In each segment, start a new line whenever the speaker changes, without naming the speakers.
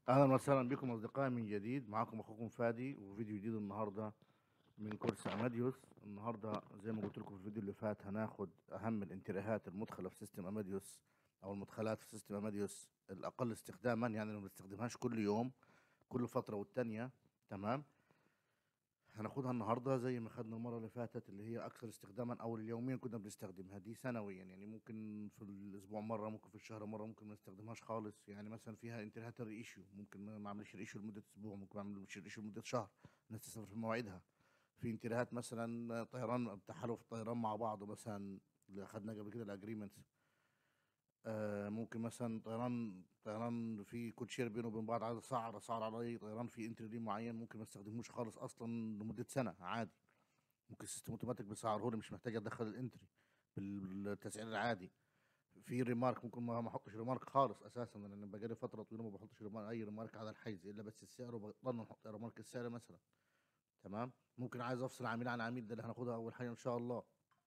اهلا وسهلا بكم اصدقائي من جديد معاكم اخوكم فادي وفيديو جديد النهارده من كورس اماديوس النهارده زي ما قلت لكم في الفيديو اللي فات هناخد اهم الانتريهات المدخله في سيستم اماديوس او المدخلات في سيستم اماديوس الاقل استخداما يعني ما بنستخدمهاش كل يوم كل فتره والتانيه تمام هناخدها النهارده زي ما خدنا المره اللي فاتت اللي هي اكثر استخداما او اليوميا كنا بنستخدمها دي سنويا يعني ممكن في الاسبوع مره ممكن في الشهر مره ممكن ما نستخدمهاش خالص يعني مثلا فيها انترهات الريشيو ممكن ما ما اعملش ريشيو لمده اسبوع ممكن ما اعملش ريشيو لمده شهر الناس تسافر في مواعيدها في انترهات مثلا طيران تحالف طيران مع بعض مثلا اللي اخدنا قبل كده الاجريمنتس آه ممكن مثلا طيران طيران في كود شير بينه وبين بعض عايز اسعر اسعر علي طيران في انتري ليه معين ممكن ما استخدموش خالص اصلا لمده سنه عادي ممكن السيستم اوتوماتيك بيسعره لي مش محتاج ادخل الانتري بالتسعير العادي في ريمارك ممكن ما ما احطش ريمارك خالص اساسا لان بقالي فتره طويله ما بحطش ريمارك اي ريمارك على الحيز الا بس السعر وبضطر نحط ريمارك السعر مثلا تمام ممكن عايز افصل عميل عن عميل ده اللي هناخدها اول حاجه ان شاء الله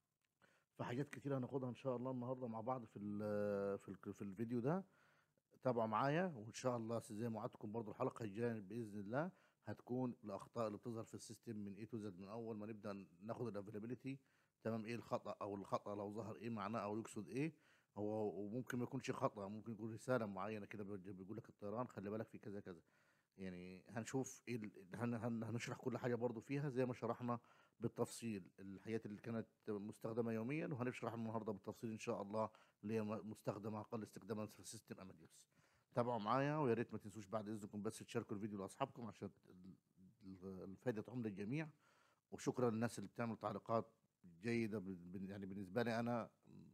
فحاجات كتير هناخدها ان شاء الله النهارده مع بعض في ال في ال في الفيديو ده تابعوا معايا وان شاء الله زي ما وعدتكم برضو الحلقه الجايه باذن الله هتكون الاخطاء اللي بتظهر في السيستم من اي تو زد من اول ما نبدا ناخد الافيلابيلتي تمام ايه الخطا او الخطا لو ظهر ايه معناه او يقصد ايه هو وممكن ما يكونش خطا ممكن يكون رساله معينه كده بيوجه- بيقول لك الطيران خلي بالك في كذا كذا يعني هنشوف ايه ال- هن هن هنشرح كل حاجه برضو فيها زي ما شرحنا بالتفصيل الحاجات اللي كانت مستخدمه يوميا وهنشرح النهارده بالتفصيل ان شاء الله اللي هي م- مستخدمه اقل استخداما في سيستم اماديوس تابعوا معايا ويا ريت ما تنسوش بعد اذنكم بس تشاركوا الفيديو لاصحابكم عشان ال- ال- الفائده تعم للجميع وشكرا للناس اللي بتعمل تعليقات جيده ب- ب- يعني بالنسبه لي انا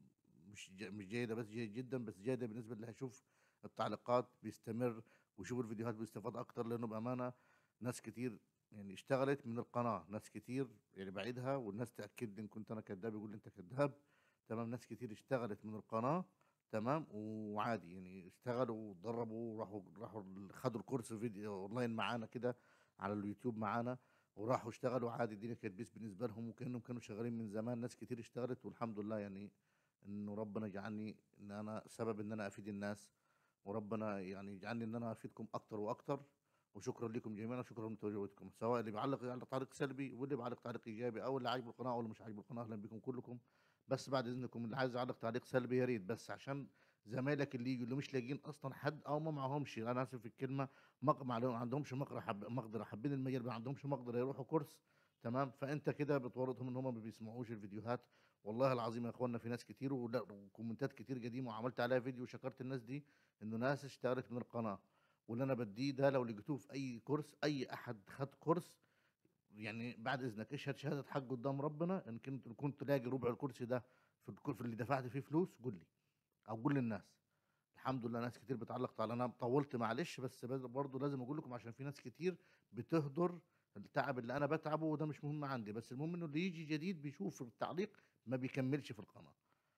مش ج- مش جيده بس جيد جدا بس جيده بالنسبه اللي هيشوف التعليقات بيستمر ويشوف الفيديوهات بيستفاد اكتر لانه بامانه ناس كتير يعني اشتغلت من القناه ناس كتير يعني بعيدها والناس تاكد لي ان كنت انا كذاب يقول لي انت كذاب تمام ناس كتير اشتغلت من القناه تمام وعادي يعني اشتغلوا واتدربوا وراحوا راحوا خدوا الكورس فيديو اونلاين معانا كده على اليوتيوب معانا وراحوا اشتغلوا عادي الدنيا كانت بيس بالنسبه لهم وكانهم كانوا شغالين من زمان ناس كتير اشتغلت والحمد لله يعني انه ربنا جعلني ان انا سبب ان انا افيد الناس وربنا يعني يجعلني ان انا افيدكم اكتر واكتر وشكرا لكم جميعا وشكرا لتواجدكم سواء اللي بيعلق يعلق تعليق سلبي واللي بيعلق تعليق ايجابي او اللي عاجبه القناه او اللي مش عاجبه القناه اهلا بكم كلكم بس بعد اذنكم اللي عايز يعلق تعليق سلبي يا ريت بس عشان زمايلك اللي يجوا اللي مش لاقيين اصلا حد او ما معهمش انا اسف في الكلمه مق... ما عندهم- عندهمش مقدره حب... مقدره حابين المجال ما عندهمش مقدره يروحوا كورس تمام فانت كده بتورطهم ان هم ما بيسمعوش الفيديوهات والله العظيم يا اخوانا في ناس كتير ولا- وكومنتات كتير قديمه وعملت عليها فيديو وشكرت الناس دي انه ناس اشتغلت من القناه واللي انا بديه ده لو لقيتوه في اي كورس اي احد خد كورس يعني بعد اذنك اشهد شهاده حق قدام ربنا ان كنت كنت لاقي ربع الكرسي ده في الكل- في اللي دفعت فيه فلوس قول لي او قول للناس الحمد لله ناس كتير بتعلق تعالى انا طولت معلش بس برضه لازم اقول لكم عشان في ناس كتير بتهدر التعب اللي انا بتعبه وده مش مهم عندي بس المهم انه اللي يجي جديد بيشوف التعليق ما بيكملش في القناه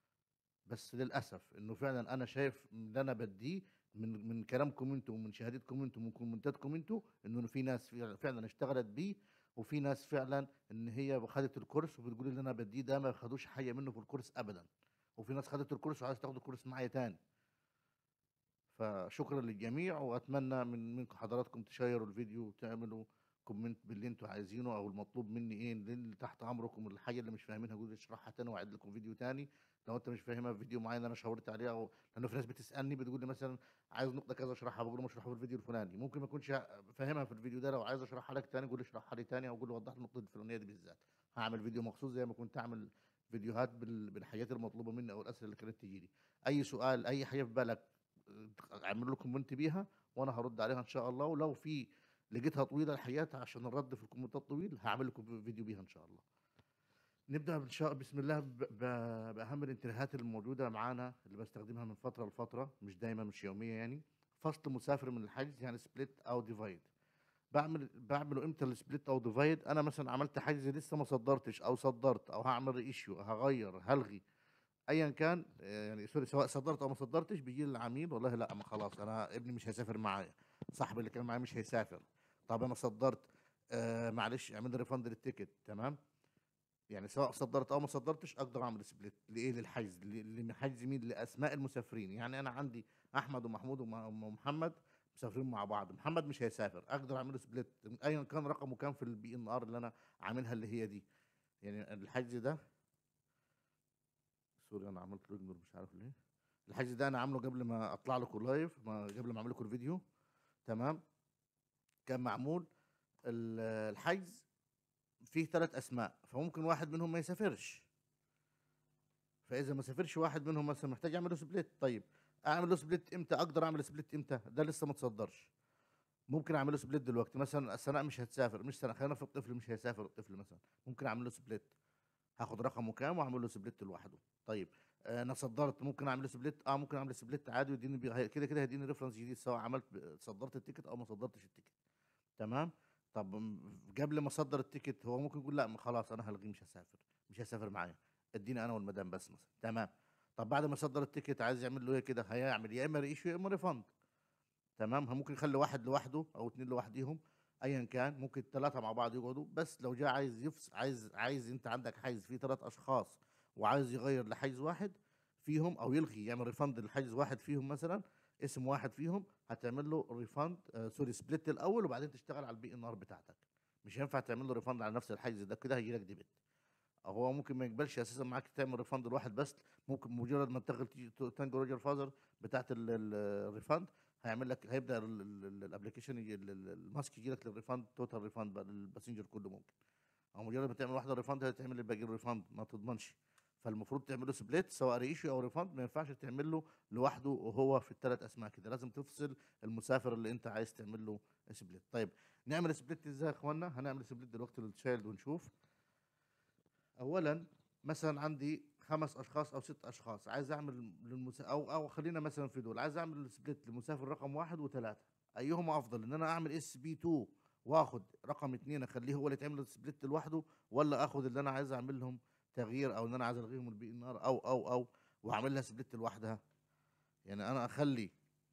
بس للاسف انه فعلا انا شايف اللي انا بديه من من كلامكم انتم ومن شهادتكم انتم ومن كومنتاتكم انتم انه في ناس فعلا- فعلا اشتغلت بيه وفي ناس فعلا ان هي خدت الكورس وبتقول اللي انا بديه ده ما خدوش حاجه منه في الكورس ابدا وفي ناس خدت الكورس وعايز تاخد الكورس معايا تاني فشكرا للجميع واتمنى من منكم حضراتكم تشيروا الفيديو وتعملوا كومنت باللي انتوا عايزينه او المطلوب مني ايه اللي تحت امركم الحاجه اللي مش فاهمينها قولوا لي اشرحها تاني واعد لكم فيديو تاني لو انت مش فاهمها في فيديو معين انا شاورت عليه او لانه في ناس بتسالني بتقول لي مثلا عايز نقطه كذا اشرحها بقول لهم اشرحها في الفيديو الفلاني ممكن ما اكونش فاهمها في الفيديو ده لو عايز اشرحها لك تاني قول لي اشرحها لي تاني او قول لي وضح لي النقطه الفلانيه دي بالذات هعمل فيديو مخصوص زي ما كنت اعمل فيديوهات بال- بالحاجات المطلوبه مني او الاسئله اللي كانت تجي لي اي سؤال اي حاجه في بالك اعمل لكم كومنت بيها وانا هرد عليها ان شاء الله ولو في لقيتها طويله الحياه عشان الرد في الكومنتات طويل هعمل لكم فيديو بيها ان شاء الله نبدا ان شاء بسم الله ب- ب- باهم الانترهات الموجوده معانا اللي بستخدمها من فتره لفتره مش دايما مش يوميه يعني فصل مسافر من الحجز يعني سبليت او ديفايد بعمل بعمله امتى السبليت او ديفايد انا مثلا عملت حجز لسه ما صدرتش او صدرت او هعمل ريشيو هغير هلغي ايا كان آه، يعني سوري سواء صدرت او ما صدرتش بيجي لي العميل والله لا ما خلاص انا ابني مش هيسافر معايا صاحبي اللي كان معايا مش هيسافر طب انا صدرت آه معلش اعمل لي ريفند للتيكت تمام يعني سواء صدرت او ما صدرتش اقدر اعمل سبليت لايه للحجز ل- لحجز مين لاسماء المسافرين يعني انا عندي احمد ومحمود وم- ومحمد مسافرين مع بعض محمد مش هيسافر اقدر اعمل له سبليت ايا كان رقمه كام في البي ان ار اللي انا عاملها اللي هي دي يعني الحجز ده سوري انا عملت له اجنور مش عارف ليه الحجز ده انا عامله قبل ما اطلع لكم لايف ما قبل ما اعمل لكم الفيديو تمام كان معمول ال- الحجز فيه ثلاث اسماء فممكن واحد منهم ما يسافرش فاذا ما سافرش واحد منهم مثلا محتاج اعمل له سبليت طيب اعمل له سبليت امتى اقدر اعمل سبليت امتى ده لسه ما تصدرش ممكن اعمل له سبليت دلوقتي مثلا سناء مش هتسافر مش سناء خلينا في الطفل مش هيسافر الطفل مثلا ممكن اعمل له سبليت هاخد رقمه كام واعمل له سبليت لوحده طيب آه، انا صدرت ممكن اعمل له سبليت اه ممكن اعمل سبليت عادي ويديني بي- هي- كده كده هيديني ريفرنس جديد سواء عملت ب- صدرت التيكت او ما صدرتش التيكت تمام طب م- قبل ما اصدر التيكت هو ممكن يقول لا ما خلاص انا هلغيه مش هسافر مش هسافر معايا اديني انا والمدام بس مثلا تمام طب بعد ما صدر التيكت عايز يعمل له ايه كده هيعمل يا اما ريشيو يا اما ريفند تمام هم ممكن يخلي واحد لوحده او اتنين لوحديهم ايا كان ممكن ثلاثه مع بعض يقعدوا بس لو جاء عايز يفس عايز عايز انت عندك حيز فيه ثلاث اشخاص وعايز يغير لحيز واحد فيهم او يلغي يعمل ريفند لحيز واحد فيهم مثلا اسم واحد فيهم هتعمل له ريفند آه سوري سبليت الاول وبعدين تشتغل على البي ان ار بتاعتك مش هينفع تعمل له ريفند على نفس الحيز ده كده هيجي لك ديبت أو هو ممكن ما يقبلش اساسا معاك تعمل ريفند لواحد بس ممكن مجرد ما تشتغل تانجو روجر فازر بتاعت ال- ال- الريفند هيعمل لك هيبدا الابلكيشن الماسك يجي لك للريفند توتال ريفند بقى للباسنجر كله ممكن او مجرد ما تعمل واحده ريفند هتعمل الباقي ريفند ما تضمنش فالمفروض تعمل له سبليت سواء ريشيو او ريفند ما ينفعش تعمل له لوحده وهو في الثلاث اسماء كده لازم تفصل المسافر اللي انت عايز تعمل له سبليت طيب نعمل سبليت ازاي يا اخوانا هنعمل سبليت دلوقتي للتشايلد ونشوف اولا مثلا عندي خمس اشخاص او ست اشخاص عايز اعمل للمسا... او او خلينا مثلا في دول عايز اعمل سبليت لمسافر رقم واحد وثلاثه ايهما افضل ان انا اعمل اس بي 2 واخد رقم اثنين اخليه هو اللي يتعمل سبليت لوحده ولا اخد اللي انا عايز اعمل لهم تغيير او ان انا عايز الغيهم البي ان ار او او او واعمل لها سبليت لوحدها يعني انا اخلي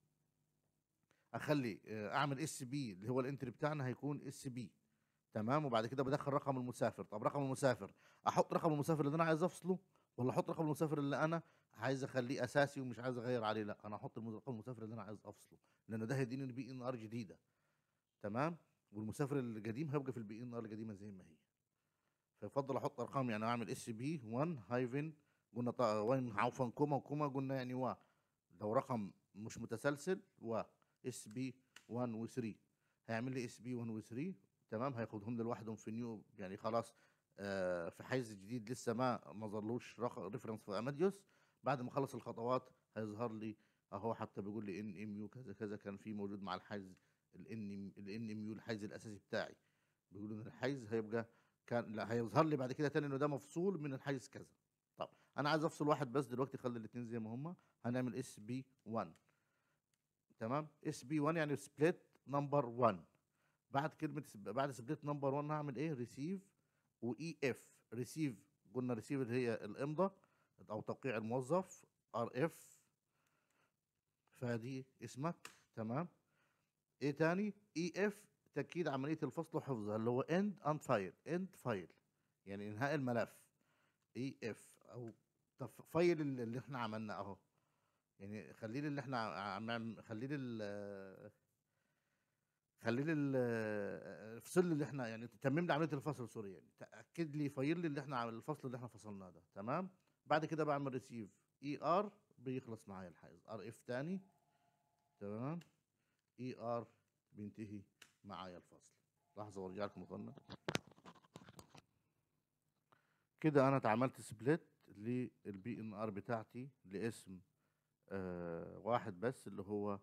اخلي آه، اعمل اس بي اللي هو الانتري بتاعنا هيكون اس بي تمام وبعد كده بدخل رقم المسافر طب رقم المسافر احط رقم المسافر اللي انا عايز افصله ولا احط رقم المسافر اللي انا عايز اخليه اساسي ومش عايز اغير عليه لا انا احط الم- رقم المسافر اللي انا عايز افصله لان ده هيديني البي ان ار جديده تمام والمسافر القديم هيبقى في البي ان ار القديمه زي ما هي فيفضل احط ارقام يعني اعمل اس بي 1 هايفن قلنا طا- وين عفوا كوما كوما قلنا يعني و لو رقم مش متسلسل و اس بي 1 و 3 هيعمل لي اس بي 1 و 3 تمام هياخدهم لي لوحدهم في نيو يعني خلاص آه في حيز جديد لسه ما ما ظلوش ريفرنس في اماديوس بعد ما اخلص الخطوات هيظهر لي اهو حتى بيقول لي ان ام يو كذا كذا كان في موجود مع الحيز الان الان ام يو الحيز الاساسي بتاعي بيقول ان الحيز هيبقى كان لا هيظهر لي بعد كده تاني انه ده مفصول من الحيز كذا طب انا عايز افصل واحد بس دلوقتي خلي الاثنين زي ما هما هنعمل اس بي 1 تمام اس بي 1 يعني سبليت نمبر 1 بعد كلمه سب- بعد سبليت نمبر 1 هعمل ايه ريسيف واي اف ريسيف قلنا ريسيف اللي هي الامضه او توقيع الموظف ار اف فدي اسمك تمام ايه تاني اي اف تاكيد عمليه الفصل وحفظها اللي هو اند اند فايل اند فايل يعني انهاء الملف اي اف او تف- فايل اللي اللي احنا عملناه اهو يعني خليه لي اللي احنا عم عم- خليه لي ال- خليه لي ال- افصل لي اللي احنا يعني تمم لي عمليه الفصل سوري يعني تاكد لي فايل لي اللي احنا عمل الفصل اللي احنا فصلناه ده تمام بعد كده بعمل ريسيف اي ار بيخلص معايا الحائز ار اف تاني تمام اي ار بينتهي معايا الفصل لحظه وارجع لكم اخوانا كده انا اتعملت سبليت للبي ان ار بتاعتي لاسم آه واحد بس اللي هو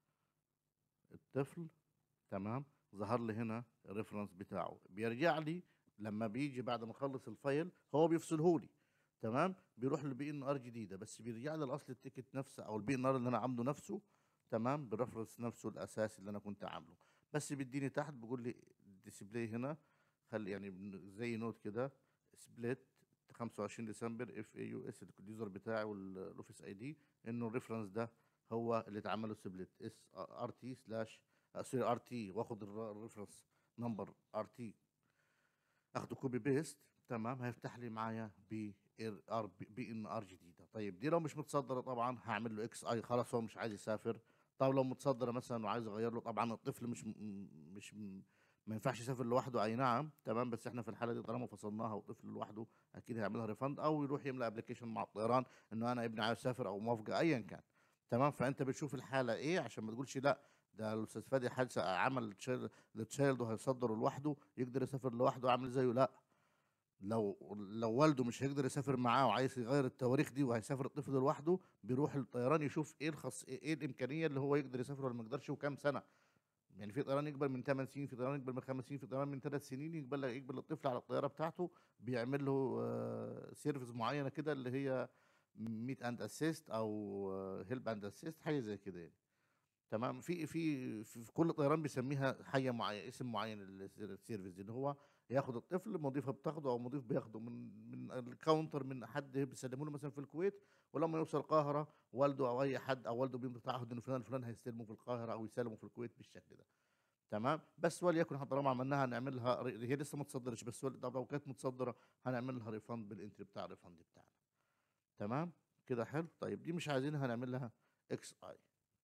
الطفل تمام ظهر لي هنا الريفرنس بتاعه بيرجع لي لما بيجي بعد ما اخلص الفايل هو بيفصله لي تمام بيروح للبي ان ار جديده بس بيرجع لي الاصل التيكت نفسه او البي ان ار اللي انا عامله نفسه تمام بالريفرنس نفسه الاساسي اللي انا كنت عامله بس بيديني تحت بيقول لي ديسبلاي هنا خلي يعني بن- زي نوت كده سبليت 25 ديسمبر اف اي يو اس اليوزر بتاعي والاوفيس اي دي انه الريفرنس ده هو اللي اتعمل له سبليت اس ار تي سلاش سوري ار تي واخد الر- الريفرنس نمبر ار تي اخده كوبي بيست تمام هيفتح لي معايا بي ار بي ان ار جديده طيب دي لو مش متصدره طبعا هعمل له اكس اي خلاص هو مش عايز يسافر طب لو متصدره مثلا وعايز اغير له طبعا الطفل مش م- مش م- ما ينفعش يسافر لوحده اي نعم تمام بس احنا في الحاله دي طالما فصلناها وطفل لوحده اكيد هيعملها ريفند او يروح يملى ابلكيشن مع الطيران انه انا ابني عايز يسافر او موافقه ايا كان تمام فانت بتشوف الحاله ايه عشان ما تقولش لا ده الاستاذ فادي حادثه عمل لتشايلد وهيصدره لوحده يقدر يسافر لوحده عامل زيه لا لو لو والده مش هيقدر يسافر معاه وعايز يغير التواريخ دي وهيسافر الطفل لوحده بيروح الطيران يشوف ايه الخص ايه إيه الامكانيه اللي هو يقدر يسافر ولا ما يقدرش وكام سنه يعني في طيران يقبل من 8 سنين في طيران يقبل من 5 سنين في طيران من 3 سنين يقبل يقبل الطفل على الطياره بتاعته بيعمل له سيرفيس معينه كده اللي هي ميت اند اسيست او هيلب اند اسيست حاجه زي كده يعني تمام في في في في كل طيران بيسميها حاجه معينه اسم معين للسيرفيس دي اللي هو ياخد الطفل مضيفه بتاخده او مضيف بياخده من من الكاونتر من حد بيسلمه له مثلا في الكويت ولما يوصل القاهره والده او اي حد او والده بيمضي تعهد ان فلان فلان هيستلمه في القاهره او يسلمه في الكويت بالشكل ده تمام بس وليكن احنا طالما عملناها هنعملها ري- هي لسه ما تصدرش بس ول- طب لو كانت متصدره هنعمل لها ريفند بالانتري بتاع الريفند بتاعنا تمام كده حلو طيب دي مش عايزينها هنعمل لها اكس اي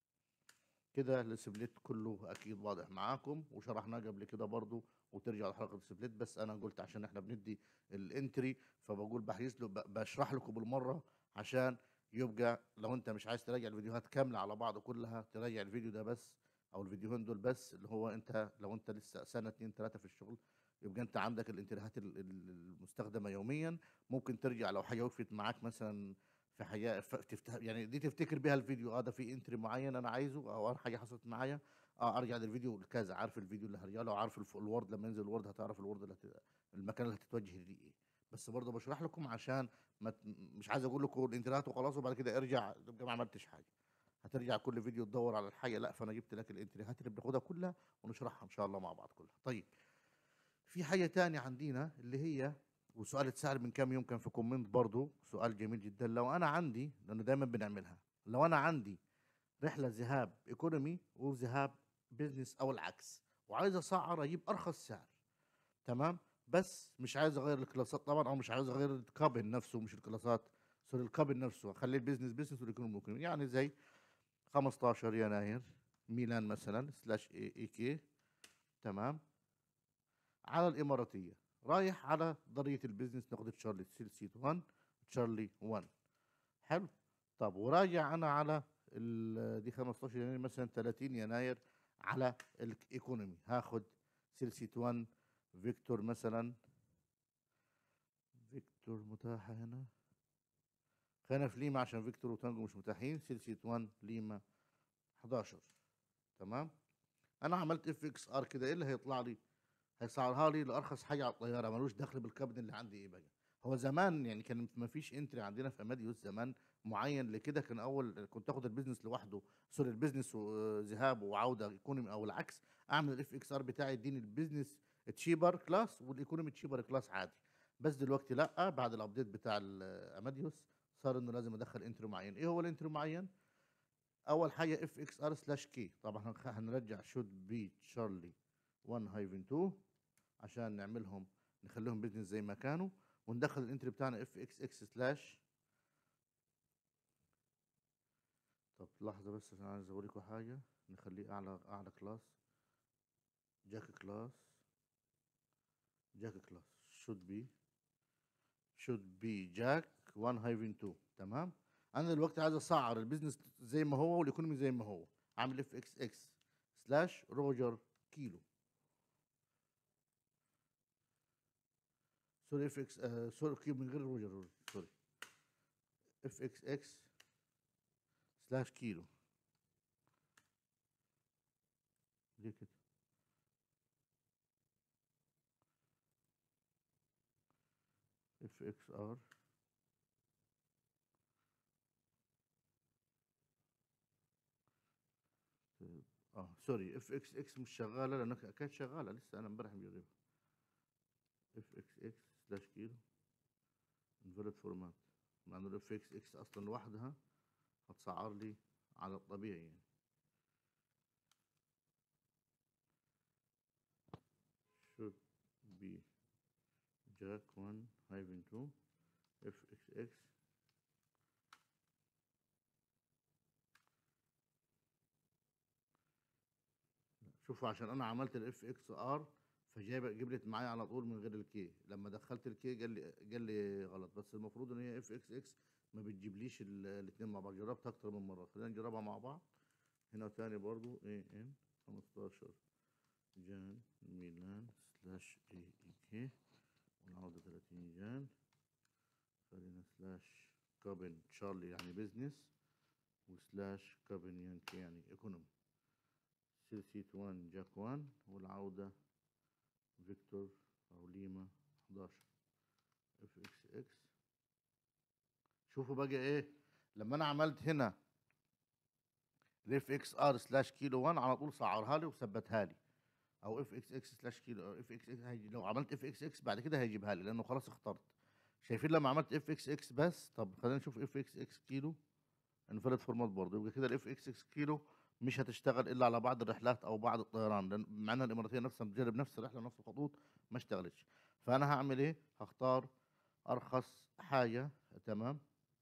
كده السبليت كله اكيد واضح معاكم وشرحناه قبل كده برضو وترجع لحلقه السبليت بس انا قلت عشان احنا بندي الانتري فبقول بحريص له ب- بشرح لكم بالمره عشان يبقى لو انت مش عايز تراجع الفيديوهات كامله على بعض كلها تراجع الفيديو ده بس او الفيديوهين دول بس اللي هو انت لو انت لسه سنه اتنين تلاته في الشغل يبقى انت عندك الانتريهات ال- ال- المستخدمه يوميا ممكن ترجع لو حاجه وقفت معاك مثلا في حاجه ف- تفتح يعني دي تفتكر بيها الفيديو اه ده في انتري معين انا عايزه او حاجه حصلت معايا اه ارجع للفيديو كذا عارف الفيديو اللي هرجع له عارف الف- الوورد لما ينزل الوورد هتعرف الوورد اللي هت... المكان اللي هتتوجه ليه ايه بس برضه بشرح لكم عشان ما ت... مش عايز اقول لكم الانترنت وخلاص وبعد كده ارجع تبقى ما عملتش حاجه هترجع كل فيديو تدور على الحاجه لا فانا جبت لك الانتريهات اللي بناخدها كلها ونشرحها ان شاء الله مع بعض كلها طيب في حاجه تانية عندنا اللي هي وسؤال اتسال من كام يوم كان في كومنت برضو سؤال جميل جدا لو انا عندي لانه دايما بنعملها لو انا عندي رحله ذهاب ايكونومي وذهاب بيزنس او العكس وعايز اسعر اجيب ارخص سعر تمام بس مش عايز اغير الكلاسات طبعا او مش عايز اغير الكابن نفسه مش الكلاسات سوري الكابن نفسه اخلي البيزنس بيزنس والايكونومي ايكونومي يعني زي 15 يناير ميلان مثلا سلاش اي اي كي تمام على الاماراتيه رايح على ضريه البيزنس ناخد تشارلي سيل سيت 1 تشارلي 1 حلو طب وراجع انا على ال- دي 15 يناير مثلا 30 يناير على الايكونومي هاخد سيل سيت 1 فيكتور مثلا فيكتور متاحه هنا خلينا في ليما عشان فيكتور وتانجو مش متاحين سيل سيت 1 ليما 11 تمام انا عملت اف اكس ار كده ايه اللي هيطلع لي هيسعرها لي لارخص حاجه على الطياره ملوش دخل بالكابن اللي عندي ايه بقى هو زمان يعني كان ما فيش انتري عندنا في اماديوس زمان معين لكده كان اول كنت اخد البيزنس لوحده سوري البيزنس وذهاب وعوده ايكونومي او العكس اعمل الاف اكس ار بتاعي يديني البيزنس تشيبر كلاس والايكونومي تشيبر كلاس عادي بس دلوقتي لا بعد الابديت بتاع الاماديوس صار انه لازم ادخل انتري معين ايه هو الانتري معين اول حاجه اف اكس ار سلاش كي طبعا هنخ- هنرجع شود بي تشارلي 1 هايفن 2 عشان نعملهم نخليهم بيزنس زي ما كانوا وندخل الانتري بتاعنا اف اكس اكس سلاش طب لحظة بس عشان عايز اوريكم حاجة نخليه اعلى اعلى كلاس جاك كلاس جاك كلاس should be should be جاك 1 هايفن 2 تمام انا دلوقتي عايز اسعر البيزنس زي ما هو والايكونومي زي ما هو عامل اف اكس اكس سلاش روجر كيلو سوري اف اكس آه سوري كيلو من غير روجر روجر، سوري اف اكس اكس سلاش كيلو ليه كده اف اكس ار اه سوري اف اكس اكس مش شغاله لانها ك- كانت شغاله لسه انا امبارح مجربها اف اكس اكس سلاش كيلو انفيرت فورمات مع انه الاف اكس اكس اصلا لوحدها هتسعر لي على الطبيعي يعني should be jack 1 hyphen 2 fxx شوفوا عشان انا عملت الاف اكس ار فجايب جبلت معايا على طول من غير الكي لما دخلت الكي قال لي قال لي غلط بس المفروض ان هي اف اكس اكس ما بتجيبليش الاثنين مع بعض جربتها اكتر من مره خلينا نجربها مع بعض هنا تاني برضو اي ان 15 جان ميلان سلاش اي اي كي والعودة 30 جان خلينا سلاش كابن تشارلي يعني بزنس وسلاش كابن يانكي يعني ايكونومي سيل سيت 1 جاك 1 والعودة فيكتور او ليما 11 اف اكس اكس شوفوا بقى ايه لما انا عملت هنا الاف اكس ار سلاش كيلو 1 على طول صعرها لي وثبتها لي او اف اكس اكس سلاش كيلو اف اكس اكس لو عملت اف اكس اكس بعد كده هيجيبها لي لانه خلاص اخترت شايفين لما عملت اف اكس اكس بس طب خلينا نشوف اف اكس اكس كيلو انفرد فورمات برضه يبقى كده الاف اكس اكس كيلو مش هتشتغل الا على بعض الرحلات او بعض الطيران لان مع انها الاماراتيه نفسها بتجرب نفس الرحله نفس الخطوط ما اشتغلتش فانا هعمل ايه هختار ارخص حاجه تمام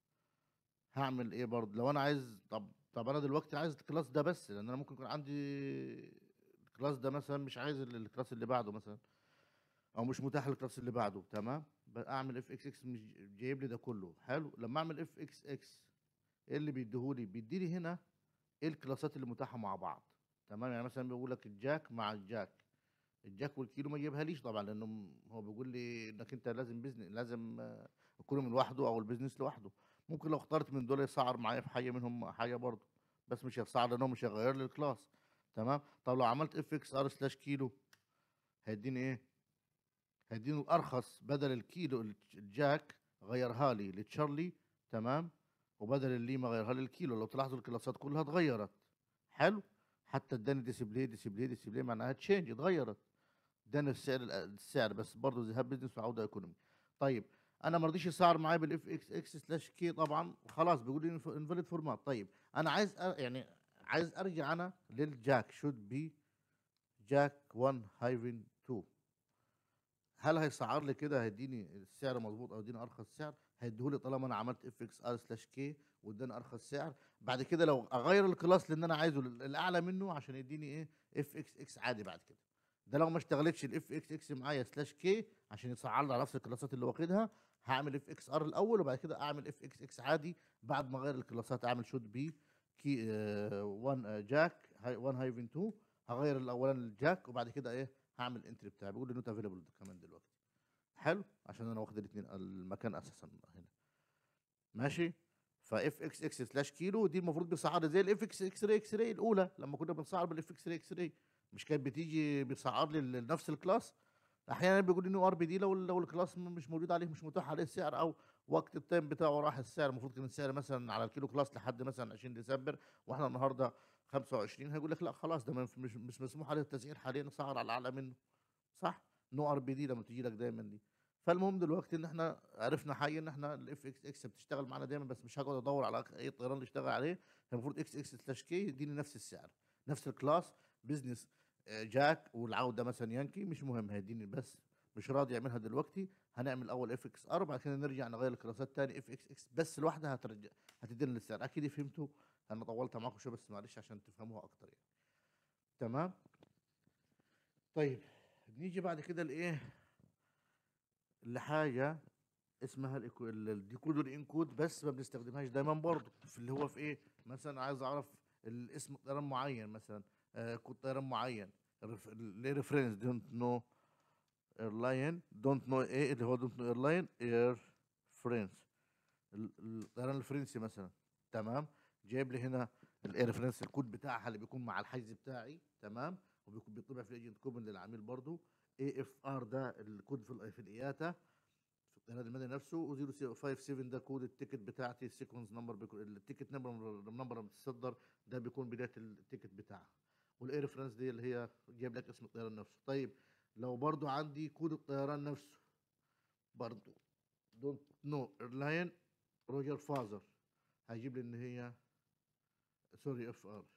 هعمل ايه برضه لو انا عايز طب طب انا دلوقتي عايز الكلاس ده بس لان انا ممكن يكون عندي الكلاس ده مثلا مش عايز ال- الكلاس اللي بعده مثلا او مش متاح الكلاس اللي بعده تمام اعمل اف اكس اكس مش جايب لي ده كله حلو لما اعمل اف اكس اكس ايه اللي بيديهولي بيديني هنا ايه الكلاسات اللي متاحه مع بعض تمام يعني مثلا بيقول لك الجاك مع الجاك الجاك والكيلو ما يجيبها ليش طبعا لانه م- هو بيقول لي انك انت لازم بزنس لازم آه، الكيلو لوحده او البيزنس لوحده ممكن لو اخترت من دول يسعر معايا في حاجه منهم حاجه برضه بس مش هيسعر لانه مش هيغير لي الكلاس تمام طب لو عملت اف اكس ار سلاش كيلو هيديني ايه هيديني الارخص بدل الكيلو الج- الجاك غيرها لي لتشارلي تمام وبدل الليمه غيرها لي الكيلو لو تلاحظوا الكلاسات كلها اتغيرت حلو حتى اداني ديسبلاي ديسبلاي ديسبلاي معناها تشينج اتغيرت اداني السعر السعر بس برضه ذهاب بزنس وعوده ايكونومي طيب انا ما رضيش يسعر معايا بالاف اكس اكس سلاش كي طبعا خلاص بيقول لي انفاليد فورمات طيب انا عايز أ- يعني عايز ارجع انا للجاك شود بي جاك 1 هايفن 2 هل هيسعر لي كده هيديني السعر مظبوط او يديني ارخص سعر هيديهولي طالما انا عملت اف اكس ار سلاش كي واداني ارخص سعر بعد كده لو اغير الكلاس لان انا عايزه لل- الاعلى منه عشان يديني ايه اف اكس اكس عادي بعد كده ده لو ما اشتغلتش الاف اكس اكس معايا سلاش كي عشان يسعر لي على نفس الكلاسات اللي واخدها هعمل اف اكس ار الاول وبعد كده اعمل اف اكس اكس عادي بعد ما اغير الكلاسات اعمل شوت بي كي 1 جاك 1 هايفن 2 هغير الاولاني الجاك وبعد كده ايه هعمل الانتري بتاعي بيقول لي نوت افيلبل كمان دلوقتي حلو عشان انا واخد الاثنين المكان اساسا هنا ماشي فاف اكس اكس سلاش كيلو دي المفروض بيسعر زي الاف اكس اكس راي اكس راي الاولى لما كنا بنسعر بالاف اكس راي اكس راي مش كانت بتيجي بيسعر لي ال- نفس الكلاس احيانا بيقول لي ار بي دي لو لو الكلاس م- مش موجود عليه مش متاح عليه السعر او وقت التايم بتاعه راح السعر المفروض كان السعر مثلا على الكيلو كلاس لحد مثلا 20 ديسمبر واحنا النهارده 25 هيقول لك لا خلاص ده ما- مش مش مسموح عليه التسعير حاليا نسعر على الاعلى منه صح نو ار بي دي لما تيجي لك دايما دي فالمهم دلوقتي ان احنا عرفنا حقيقي ان احنا الاف اكس اكس بتشتغل معانا دايما بس مش هقعد ادور على اي طيران اللي يشتغل عليه المفروض اكس اكس سلاش كي يديني نفس السعر نفس الكلاس بزنس آه، جاك والعوده مثلا يانكي مش مهم هيديني بس مش راضي يعملها دلوقتي هنعمل اول اف اكس ار وبعد كده نرجع نغير الكلاسات تاني اف اكس اكس بس لوحدها هترجع هتدينا السعر اكيد فهمتوا انا طولت معاكم شويه بس معلش عشان تفهموها اكتر يعني تمام طيب نيجي بعد كده لايه لحاجه اسمها الإيكو- ال- الديكود والانكود بس ما بنستخدمهاش دايما برضه في اللي هو في ايه مثلا عايز اعرف الاسم طيران معين مثلا آه كود طيران معين ليه ريفرنس دونت نو ايرلاين دونت نو ايه اللي هو دونت نو ايرلاين اير فرنس الطيران الفرنسي مثلا تمام جايب لي هنا الاير ريفرنس الكود بتاعها اللي بيكون مع الحجز بتاعي تمام وبيكون بيطبع في الايجنت كوبن للعميل برضه اي اف ار ده الكود في ال- في الاياتا في الطيران المدني نفسه و057 ده كود التيكت بتاعتي السيكونس نمبر بيكون التيكت نمبر نمبر لما بتتصدر ده بيكون بدايه التيكت بتاعها والاير ريفرنس دي اللي هي جايب لك اسم الطيران نفسه طيب لو برضو عندي كود الطيران نفسه برضو دونت نو ايرلاين روجر فازر هيجيب لي ان هي سوري اف ار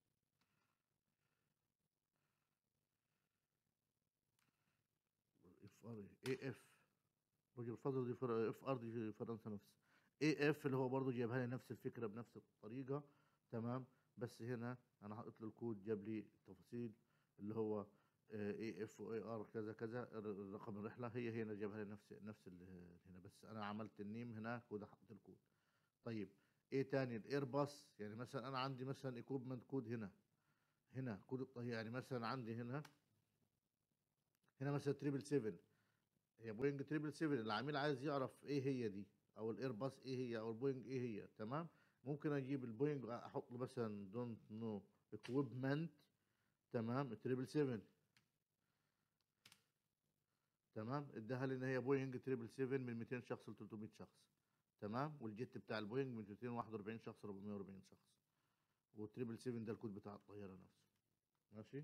اف ار اي اف روجر فازر دي اف ار دي فرنسا نفسها اي اف اللي هو برضو جايبها لي نفس الفكره بنفس الطريقه تمام بس هنا انا حاطط له الكود جاب لي التفاصيل اللي هو اي اف واي ار كذا كذا ر- رقم الرحله هي هي انا جايبها لي نفس نفس ال- هنا بس انا عملت النيم هناك وده حطيت الكود طيب ايه تاني الايرباص يعني مثلا انا عندي مثلا ايكوبمنت كود هنا هنا كود الطياره يعني مثلا عندي هنا هنا مثلا تريبل 7 هي بوينج تريبل 7 العميل عايز يعرف ايه هي دي او الايرباص ايه هي او البوينج ايه هي تمام ممكن اجيب البوينج احط له مثلا دونت نو اكويبمنت تمام تريبل 7 تمام اداها لي ان هي بوينج تريبل 7 من 200 شخص ل 300 شخص تمام والجيت بتاع البوينج من 241 شخص ل 440 شخص والتريبل 7 ده الكود بتاع الطياره نفسه ماشي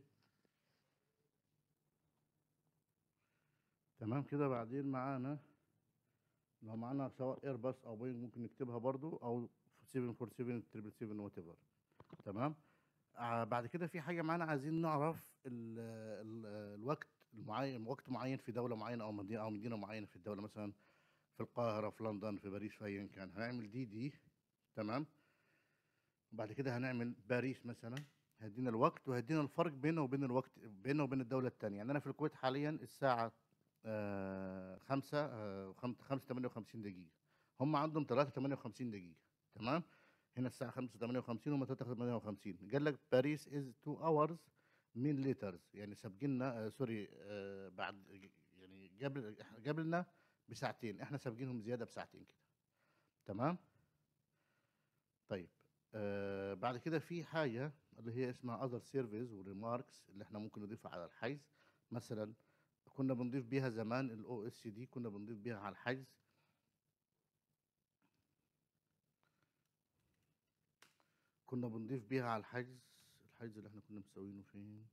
تمام كده بعدين معانا لو معانا سواء ايرباص او بوينج ممكن نكتبها برضو او 747 تريبل 7 وات ايفر تمام آه بعد كده في حاجه معانا عايزين نعرف ال ال الوقت المعين وقت معين في دوله معينه او مدينه او مدينه معينه في الدوله مثلا في القاهره في لندن في باريس في ايا كان هنعمل دي دي تمام وبعد كده هنعمل باريس مثلا هيدينا الوقت وهيدينا الفرق بينه وبين الوقت بينه وبين الدوله الثانيه يعني انا في الكويت حاليا الساعه آه خمسة آه خمسة خمسة تمانية وخمسين دقيقة هم عندهم تلاتة تمانية وخمسين دقيقة تمام هنا الساعة خمسة تمانية وخمسين هم تلاتة تمانية وخمسين قال لك باريس از تو اورز من ليترز يعني سابقيننا آه سوري آه بعد يعني قبل قبلنا بساعتين احنا سابقينهم زيادة بساعتين كده تمام طيب آه بعد كده في حاجة اللي هي اسمها other surveys وريماركس اللي احنا ممكن نضيفها على الحجز مثلا كنا بنضيف بيها زمان الاو اس دي كنا بنضيف بيها على الحجز كنا بنضيف بيها على الحجز الحجز اللي احنا كنا مسوينه فين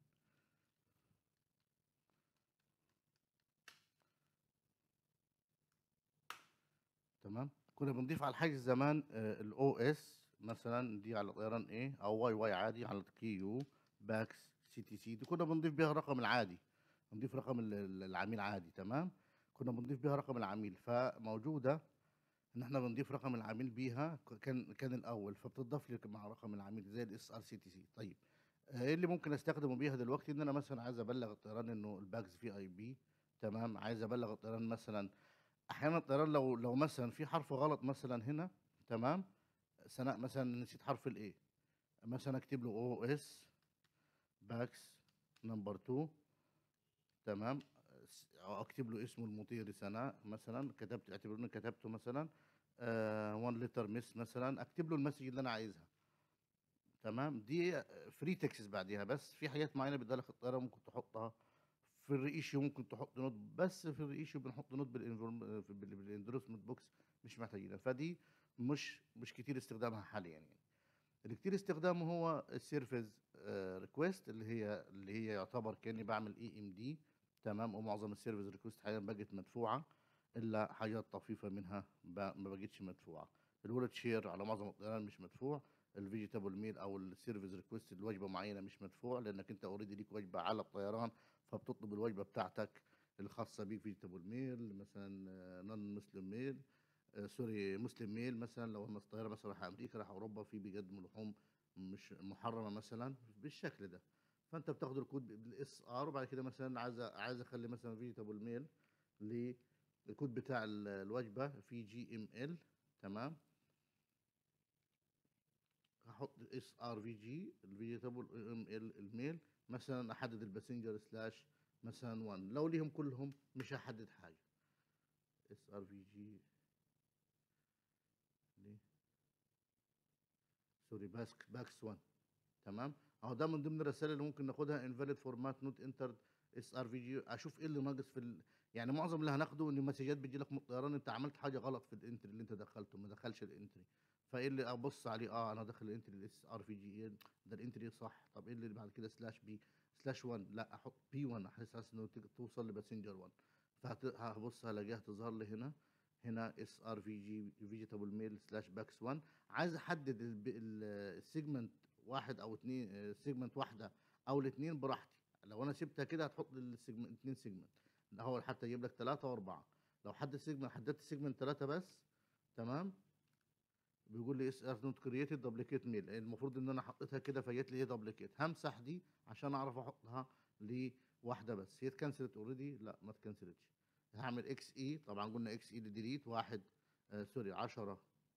تمام كنا بنضيف على الحجز زمان الاو اس مثلا دي على طيران ايه او واي واي عادي على كيو باكس سي تي سي دي كنا بنضيف بيها الرقم العادي بنضيف رقم ال- ال- العميل عادي تمام كنا بنضيف بيها رقم العميل فموجوده ان احنا بنضيف رقم العميل بيها ك- كان كان الاول فبتضاف لي مع رقم العميل زي الاس ار سي تي سي طيب آه، ايه اللي ممكن استخدمه بيها دلوقتي ان انا مثلا عايز ابلغ الطيران انه الباكس في اي بي تمام عايز ابلغ الطيران مثلا احيانا الطيران لو لو مثلا في حرف غلط مثلا هنا تمام سنة مثلا نسيت حرف الاي مثلا اكتب له او اس باكس نمبر 2 تمام س- أو اكتب له اسمه المطير سنة مثلا كتبت اعتبر اني كتبته مثلا 1 لتر مس مثلا اكتب له المسج اللي انا عايزها تمام دي فري تكست بعديها بس في حاجات معينه بدالك الطياره ممكن تحطها في الريشيو ممكن تحط نوت بس في الريشيو بنحط نوت بالانفورم في بال- بالاندروسمنت بوكس مش محتاجينها فدي مش مش كتير استخدامها حاليا يعني اللي كتير استخدامه هو السيرفيس ريكويست اللي هي اللي هي يعتبر كاني بعمل اي ام دي تمام ومعظم السيرفيس ريكويست حاليا بقت مدفوعه الا حاجات طفيفه منها ب- ما بقتش مدفوعه الولد شير على معظم الطيران مش مدفوع الفيجيتابل ميل او السيرفيس ريكويست الوجبه معينه مش مدفوع لانك انت اوريدي ليك وجبه على الطيران فبتطلب الوجبه بتاعتك الخاصه بيك فيجيتابل ميل مثلا نون مسلم ميل آه، سوري مسلم ميل مثلا لو انا الطياره مثلا رايحه امريكا رايحه اوروبا في بيقدموا لحوم مش محرمه مثلا بالشكل ده فانت بتاخد الكود بالاس ار وبعد كده مثلا عايز عايز اخلي مثلا فيجيتابل ميل للكود بتاع ال- الوجبه في جي ام ال تمام هحط اس ار في جي الفيجيتابل ام ال الميل مثلا احدد الباسنجر سلاش مثلا 1 لو ليهم كلهم مش هحدد حاجه اس ار في جي سوري باكس باكس 1 تمام اهو ده من ضمن الرسائل اللي ممكن ناخدها انفاليد فورمات نوت انترد اس ار في جي اشوف ايه اللي ناقص في ال... يعني معظم اللي هناخده ان المسجات بتجي لك من الطيران انت عملت حاجه غلط في الانتري اللي انت دخلته ما دخلش الانتري فايه اللي ابص عليه اه انا داخل الانتري الاس ار في جي ده الانتري صح طب ايه اللي بعد كده سلاش بي سلاش 1 لا احط بي 1 احس انه تيجي توصل لباسنجر 1 فهبص هلاقيها تظهر لي هنا هنا اس ار في جي فيجيتابل ميل سلاش باكس 1 عايز احدد السيجمنت واحد او اثنين سيجمنت واحده او الاثنين براحتي لو انا سبتها كده هتحط لي السيجمنت اثنين سيجمنت ده هو حتى يجيب لك ثلاثه واربعه لو حدد سيجمنت حددت سيجمنت ثلاثه بس تمام بيقول لي اس ار نوت كرييتد دوبليكيت ميل المفروض ان انا حطيتها كده فجت لي ايه دوبليكيت همسح دي عشان اعرف احطها لواحده بس هي اتكنسلت اوريدي لا ما اتكنسلتش هعمل اكس اي طبعا قلنا اكس اي لديليت واحد آه سوري 10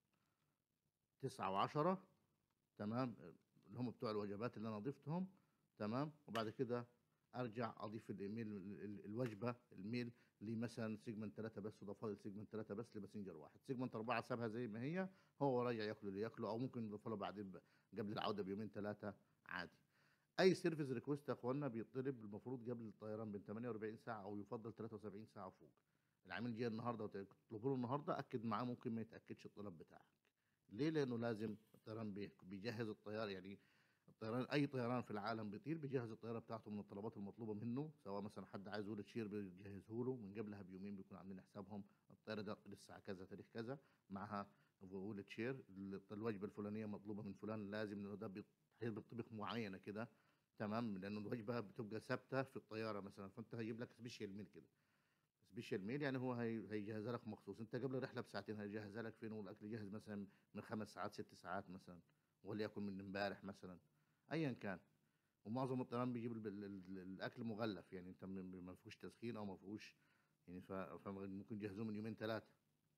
9 و10 تمام اللي هم بتوع الوجبات اللي انا ضفتهم تمام وبعد كده ارجع اضيف الايميل ال- ال- الوجبه الميل لمثلا سيجمنت 3 بس وده فاضل سيجمنت 3 بس لماسنجر واحد سيجمنت 4 سابها زي ما هي هو راجع ياكله اللي ياكله او ممكن يضيف له بعدين ب- قبل العوده بيومين ثلاثه عادي اي سيرفيس ريكوست يا اخوانا بيطلب المفروض قبل الطيران بين 48 ساعه او يفضل 73 ساعه فوق العميل جه النهارده وتطلبوا له النهارده اكد معاه ممكن ما يتاكدش الطلب بتاعك ليه لانه لازم الطيران بي- بيجهز الطيار يعني الطيران اي طيران في العالم بيطير بيجهز الطياره بتاعته من الطلبات المطلوبه منه سواء مثلا حد عايز ويل تشير بيجهزه له من قبلها بيومين بيكون عاملين حسابهم الطياره ده الساعه كذا تاريخ كذا معها ويل تشير الوجبه الفلانيه مطلوبه من فلان لازم لانه ده بيط- بيطبخ معينه كده تمام لانه الوجبه بتبقى ثابته في الطياره مثلا فانت هيجيب لك سبيشال ميل كده سبيشال ميل يعني هو هي- هيجهزها لك مخصوص انت قبل الرحله بساعتين هيجهزها لك فين والاكل جاهز مثلا من خمس ساعات ست ساعات مثلا وليكن من امبارح مثلا ايا كان ومعظم الطيران بيجيب ال- ال- ال- الاكل مغلف يعني انت م- ما فيهوش تسخين او ما فيهوش يعني ف- فممكن يجهزوه من يومين ثلاثه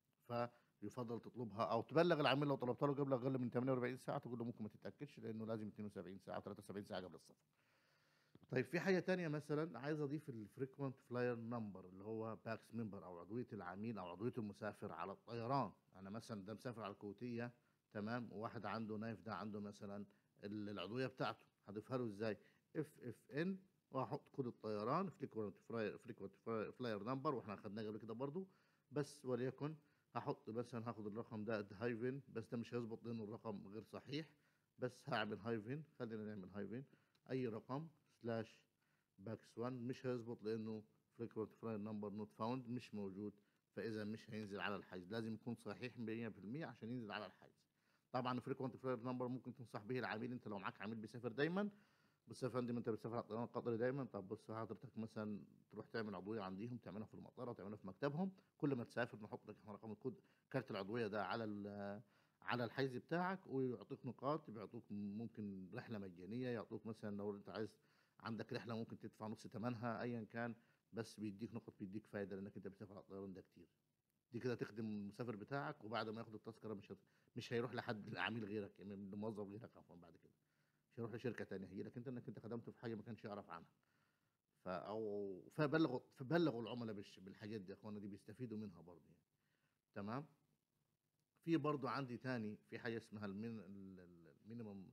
فيفضل تطلبها او تبلغ العميل لو طلبتها له قبل اقل من 48 ساعه تقول له ممكن ما تتاكدش لانه لازم 72 ساعه 73 ساعه قبل السفر طيب في حاجه تانية مثلا عايز اضيف الفريكوينت فلاير نمبر اللي هو باكس ممبر او عضويه العميل او عضويه المسافر على الطيران انا مثلا ده مسافر على الكويتيه تمام وواحد عنده نايف ده عنده مثلا ال- العضويه بتاعته هضيفها له ازاي اف اف ان واحط كود الطيران فريكوينت فلاير فريكوينت فلاير نمبر واحنا اخدناه قبل كده برضو بس وليكن هحط مثلا هاخد الرقم ده هايفن بس ده مش هيظبط لانه الرقم غير صحيح بس هعمل هايفن خلينا نعمل هايفن اي رقم سلاش باكس 1 مش هيظبط لانه فريكوينت فلاير نمبر نوت فاوند مش موجود فاذا مش هينزل على الحجز لازم يكون صحيح 100% عشان ينزل على الحجز طبعا فريكوينت فلاير نمبر ممكن تنصح به العميل انت لو معاك عميل بيسافر دايما بص يا فندم انت بتسافر على الطيران القطري دايما طب بص حضرتك مثلا تروح تعمل عضويه عندهم تعملها في المطار او تعملها في مكتبهم كل ما تسافر نحط لك احنا رقم الكود كارت العضويه ده على ال- على الحيز بتاعك ويعطيك نقاط بيعطوك ممكن رحله مجانيه يعطوك مثلا لو انت عايز عندك رحله ممكن تدفع نص ثمنها ايا كان بس بيديك نقط بيديك فايده لانك انت بتسافر على الطيران ده كتير دي كده تخدم المسافر بتاعك وبعد ما ياخد التذكره مش هت... مش هيروح لحد عميل غيرك يعني من موظف غيرك عفوا بعد كده مش هيروح لشركه تانية هيجي لك انت انك انت خدمته في حاجه ما كانش يعرف عنها ف او فبلغوا فبلغوا العملاء بالش- بالحاجات دي يا اخوانا دي بيستفيدوا منها برضه يعني تمام في برضه عندي تاني في حاجه اسمها المين المينيمم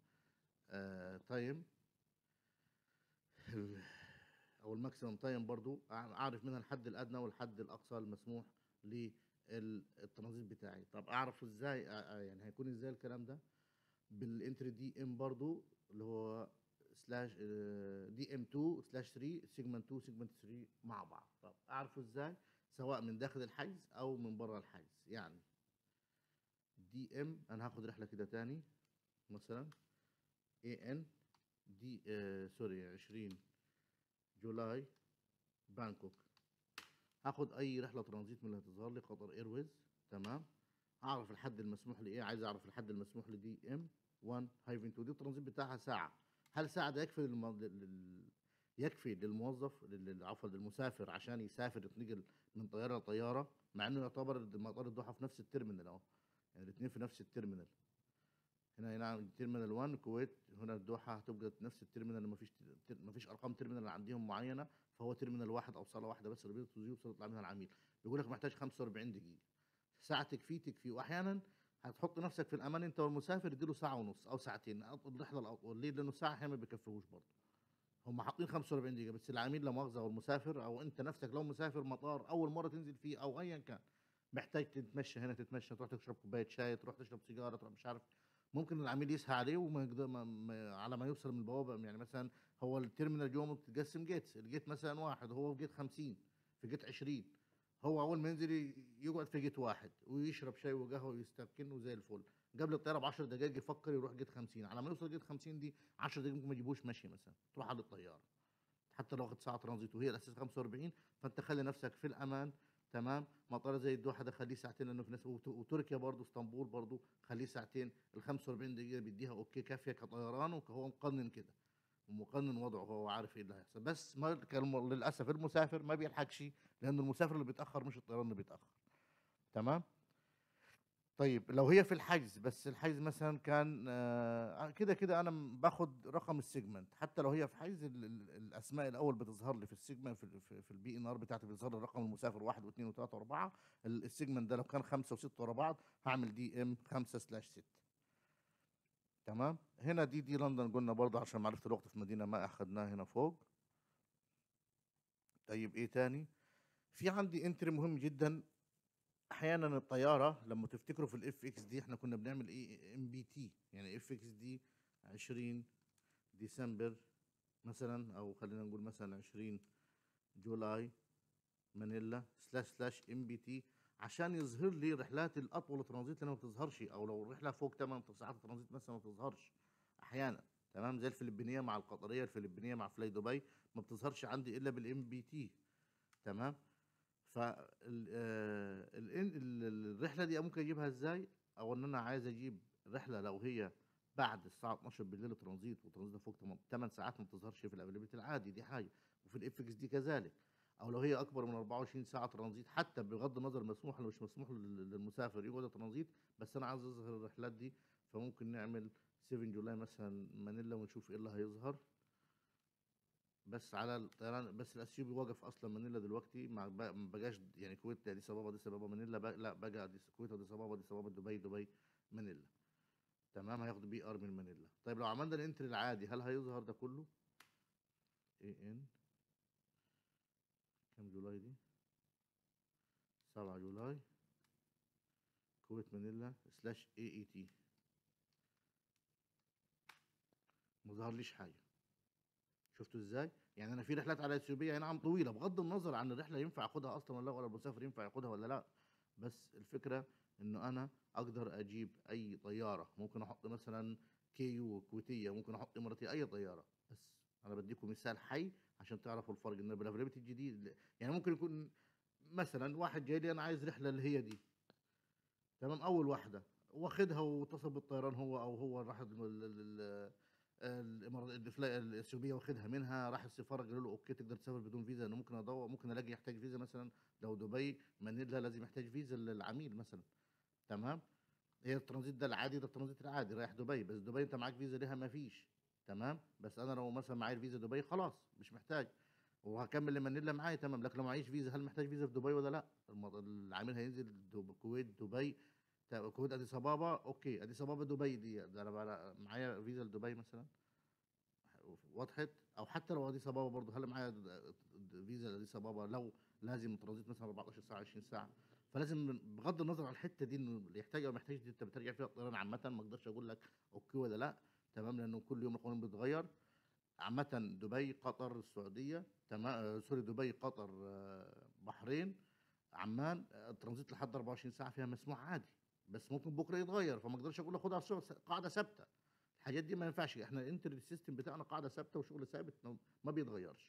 تايم او الماكسيمم تايم برضو أع- اعرف منها الحد الادنى والحد الاقصى المسموح للترانزيت بتاعي طب اعرف ازاي أ- أ- يعني هيكون ازاي الكلام ده بالانتري دي ام برضو اللي هو سلاش دي ام 2 سلاش 3 سيجمنت 2 سيجمنت 3 مع بعض طب اعرفه ازاي سواء من داخل الحجز او من بره الحجز يعني دي ام انا هاخد رحله كده تاني مثلا اي ان دي آه سوري 20 جولاي بانكوك هاخد اي رحله ترانزيت من اللي هتظهر لي قطر ايرويز تمام اعرف الحد المسموح لي ايه عايز اعرف الحد المسموح لدي ام 1 هايفن 2 دي الترانزيت بتاعها ساعه هل ساعه ده يكفي للم... لل... يكفي للموظف لل- عفوا للمسافر عشان يسافر يتنقل من طياره لطياره مع انه يعتبر مطار الدوحه في نفس الترمينال اهو يعني الاثنين في نفس الترمينال هنا هنا تيرمينال 1 الكويت هنا الدوحه هتبقى نفس الترمينال ما فيش ما فيش ارقام ترمينال عندهم معينه فهو ترمينال واحد او صاله واحده بس اللي بيقدر توصل يطلع منها العميل بيقول لك محتاج 45 دقيقه ساعه تكفي تكفي واحيانا هتحط نفسك في الامان انت والمسافر اديله ساعه ونص او ساعتين أط- الرحله الاطول ليه لانه ساعه احيانا ما بيكفيهوش برضه هم حاطين 45 دقيقه بس العميل لا مؤاخذه او المسافر او انت نفسك لو مسافر مطار اول مره تنزل فيه او ايا كان محتاج تتمشى هنا تتمشى تروح تشرب كوبايه شاي تروح تشرب سيجاره تروح مش عارف ممكن العميل يسهى عليه وما يقدر ما ما على ما يوصل من البوابه يعني مثلا هو التيرمينال جوه متقسم جيتس الجيت مثلا واحد وهو في جيت 50 في جيت 20 هو اول ما ينزل ي- يقعد في جيت واحد ويشرب شاي وقهوه ويستركن وزي الفل قبل الطياره ب 10 دقائق يفكر يروح جيت 50 على ما يوصل جيت 50 دي 10 دقائق ممكن ما يجيبوش مشي مثلا تروح على الطياره حتى لو اخذت ساعه ترانزيت وهي الاساس 45 فانت خلي نفسك في الامان تمام مطار زي الدوحه ده خليه ساعتين لانه في ناس وت- وتركيا برضه اسطنبول برضه خليه ساعتين ال 45 دقيقه بيديها اوكي كافيه كطيران وهو مقنن كده ومقنن وضعه هو عارف ايه اللي هيحصل بس ما كان للاسف المسافر ما بيلحقش لان المسافر اللي بيتاخر مش الطيران اللي بيتاخر تمام طيب لو هي في الحجز بس الحجز مثلا كان آه، كده كده انا م- باخد رقم السيجمنت حتى لو هي في حجز ال- ال- الاسماء الاول بتظهر لي في السيجمنت في, ال- في, في البي ان ار بتاعتي بيظهر لي رقم المسافر واحد واثنين وثلاثه واربعه ال- السيجمنت ده لو كان خمسه وسته ورا بعض هعمل دي ام 5 سلاش 6 تمام هنا دي دي لندن قلنا برضه عشان معرفه الوقت في مدينه ما اخدناها هنا فوق طيب ايه تاني في عندي انتري مهم جدا احيانا الطياره لما تفتكروا في الاف اكس دي احنا كنا بنعمل ايه ام بي تي يعني اف اكس دي 20 ديسمبر مثلا او خلينا نقول مثلا 20 جولاي مانيلا سلاش سلاش ام بي تي عشان يظهر لي رحلات الاطول ترانزيت لانها ما بتظهرش او لو الرحله فوق 8 ساعات ترانزيت مثلا ما بتظهرش احيانا تمام زي الفلبينيه مع القطريه الفلبينيه مع فلاي دبي ما بتظهرش عندي الا بالام بي تي تمام ف الرحله دي ممكن اجيبها ازاي او ان انا عايز اجيب رحله لو هي بعد الساعه 12 بالليل ترانزيت وترانزيت فوق 8 ساعات ما بتظهرش في الافيلابيلتي العادي دي حاجه وفي الاف اكس دي كذلك او لو هي اكبر من 24 ساعه ترانزيت حتى بغض النظر مسموح ولا مش مسموح لل- للمسافر يقعد ترانزيت بس انا عايز اظهر الرحلات دي فممكن نعمل 7 جولاي مثلا مانيلا ونشوف ايه اللي هيظهر بس على الطيران بس الاثيوبي واقف اصلا مانيلا دلوقتي ما بق- ما بقاش يعني كويت اديس ابابا اديس ابابا مانيلا بق- لا بقى اديس كويت اديس ابابا اديس ابابا دبي دبي مانيلا تمام هياخد بي ار من مانيلا طيب لو عملنا الانتري العادي هل هيظهر ده كله اي ان كام جولاي دي 7 جولاي كويت مانيلا سلاش اي اي تي ما ظهرليش حاجه شفتوا ازاي يعني انا في رحلات على اثيوبيا نعم طويله بغض النظر عن الرحله ينفع اخدها اصلا ولا لا ولا المسافر ينفع ياخدها ولا لا بس الفكره انه انا اقدر اجيب اي طياره ممكن احط مثلا كيو كويتيه ممكن احط اماراتيه اي طياره بس انا بديكم مثال حي عشان تعرفوا الفرق ان بالافيلابيلتي الجديد يعني ممكن يكون مثلا واحد جاي لي انا عايز رحله اللي هي دي تمام اول واحده واخدها واتصل بالطيران هو او هو راح ال- ال- ال- الامارات الفلا- الاثيوبيه واخدها منها راح السفاره قالوا له اوكي تقدر تسافر بدون فيزا انا ممكن ادور ممكن الاقي يحتاج فيزا مثلا لو دبي مانيلا لازم يحتاج فيزا للعميل مثلا تمام هي الترانزيت ده العادي ده الترانزيت العادي رايح دبي بس دبي انت معاك فيزا ليها ما فيش تمام بس انا لو مثلا معايا الفيزا دبي خلاص مش محتاج وهكمل لمانيلا معايا تمام لكن لو معيش فيزا هل محتاج فيزا في دبي ولا لا المط- العميل هينزل دب- الكويت دبي تا- كويت اديس ابابا اوكي اديس ابابا دبي دي ده انا بقى معايا فيزا لدبي مثلا وضحت او حتى لو اديس ابابا برضه هل معايا د- د- فيزا لاديس ابابا لو لازم ترانزيت مثلا 14 ساعه 20 ساعه فلازم بغض النظر عن الحته دي انه اللي يحتاج او ما يحتاجش دي انت بترجع فيها الطيران عامه ما اقدرش اقول لك اوكي ولا لا تمام لانه كل يوم القانون بيتغير عامة دبي قطر السعودية تمام آه، سوري دبي قطر آه، بحرين عمان آه، الترانزيت لحد 24 ساعة فيها مسموح عادي بس ممكن بكرة يتغير فما اقدرش اقول خدها على الصورة- قاعدة ثابتة الحاجات دي ما ينفعش احنا الانتر سيستم بتاعنا قاعدة ثابتة وشغل ثابت ما- ما بيتغيرش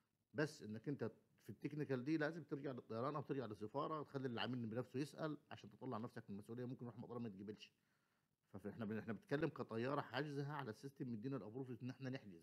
بس انك انت في التكنيكال دي لازم ترجع للطيران او ترجع للسفاره تخلي العميل بنفسه يسال عشان تطلع نفسك من المسؤوليه ممكن يروح مطار ما تجيبلش فاحنا بن- احنا بنتكلم كطياره حاجزها على السيستم مدينا الابروف ان احنا نحجز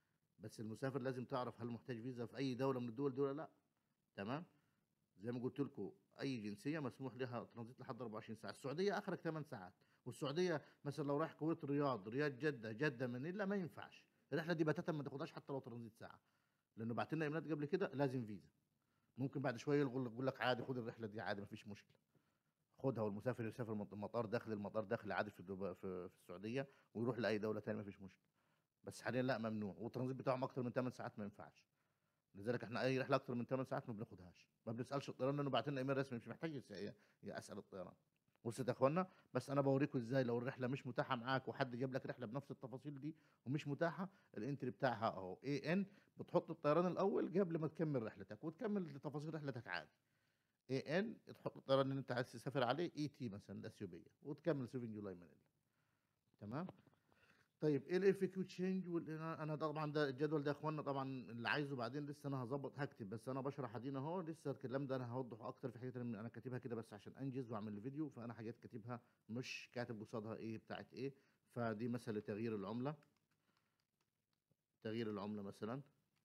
بس المسافر لازم تعرف هل محتاج فيزا في اي دوله من الدول دي ولا لا تمام زي ما قلت لكم اي جنسيه مسموح لها ترانزيت لحد 24 ساعه السعوديه اخرك 8 ساعات والسعوديه مثلا لو رايح كويت رياض رياض جده جده مانيلا ما ينفعش الرحله دي بتاتا ما تاخدهاش حتى لو ترانزيت ساعه لانه بعت لنا ايميلات قبل كده لازم فيزا ممكن بعد شويه يقول لك يقول لك عادي خد الرحله دي عادي ما فيش مشكله خدها والمسافر يسافر من المطار داخل المطار داخل عادي في دبي في, في السعوديه ويروح لاي دوله ثانيه ما فيش مشكله بس حاليا لا ممنوع والترانزيت بتاعهم اكتر من 8 ساعات ما ينفعش لذلك احنا اي رحله اكتر من 8 ساعات ما بناخدهاش ما بنسالش الطيران لانه بعت لنا ايميل رسمي مش محتاج يس- ي- اسال الطيران وصلت يا اخوانا بس انا بوريكم ازاي لو الرحله مش متاحه معاك وحد جاب لك رحله بنفس التفاصيل دي ومش متاحه الانتري بتاعها اهو اي ان بتحط الطيران الاول قبل ما تكمل رحلتك وتكمل تفاصيل رحلتك عادي اي ان تحط الطيران اللي انت عايز تسافر عليه اي تي مثلا الاثيوبيه وتكمل 7 جولاي مانيلا تمام طيب ايه الاف كيو تشينج انا طبعا ده الجدول ده يا اخوانا طبعا اللي عايزه بعدين لسه انا هظبط هكتب بس انا بشرح ادينا اهو لسه الكلام ده انا هوضحه اكتر في حاجات انا أنا كاتبها كده بس عشان انجز واعمل الفيديو فانا حاجات كاتبها مش كاتب قصادها ايه بتاعت ايه فدي مثلا لتغيير العمله تغيير العملة مثلا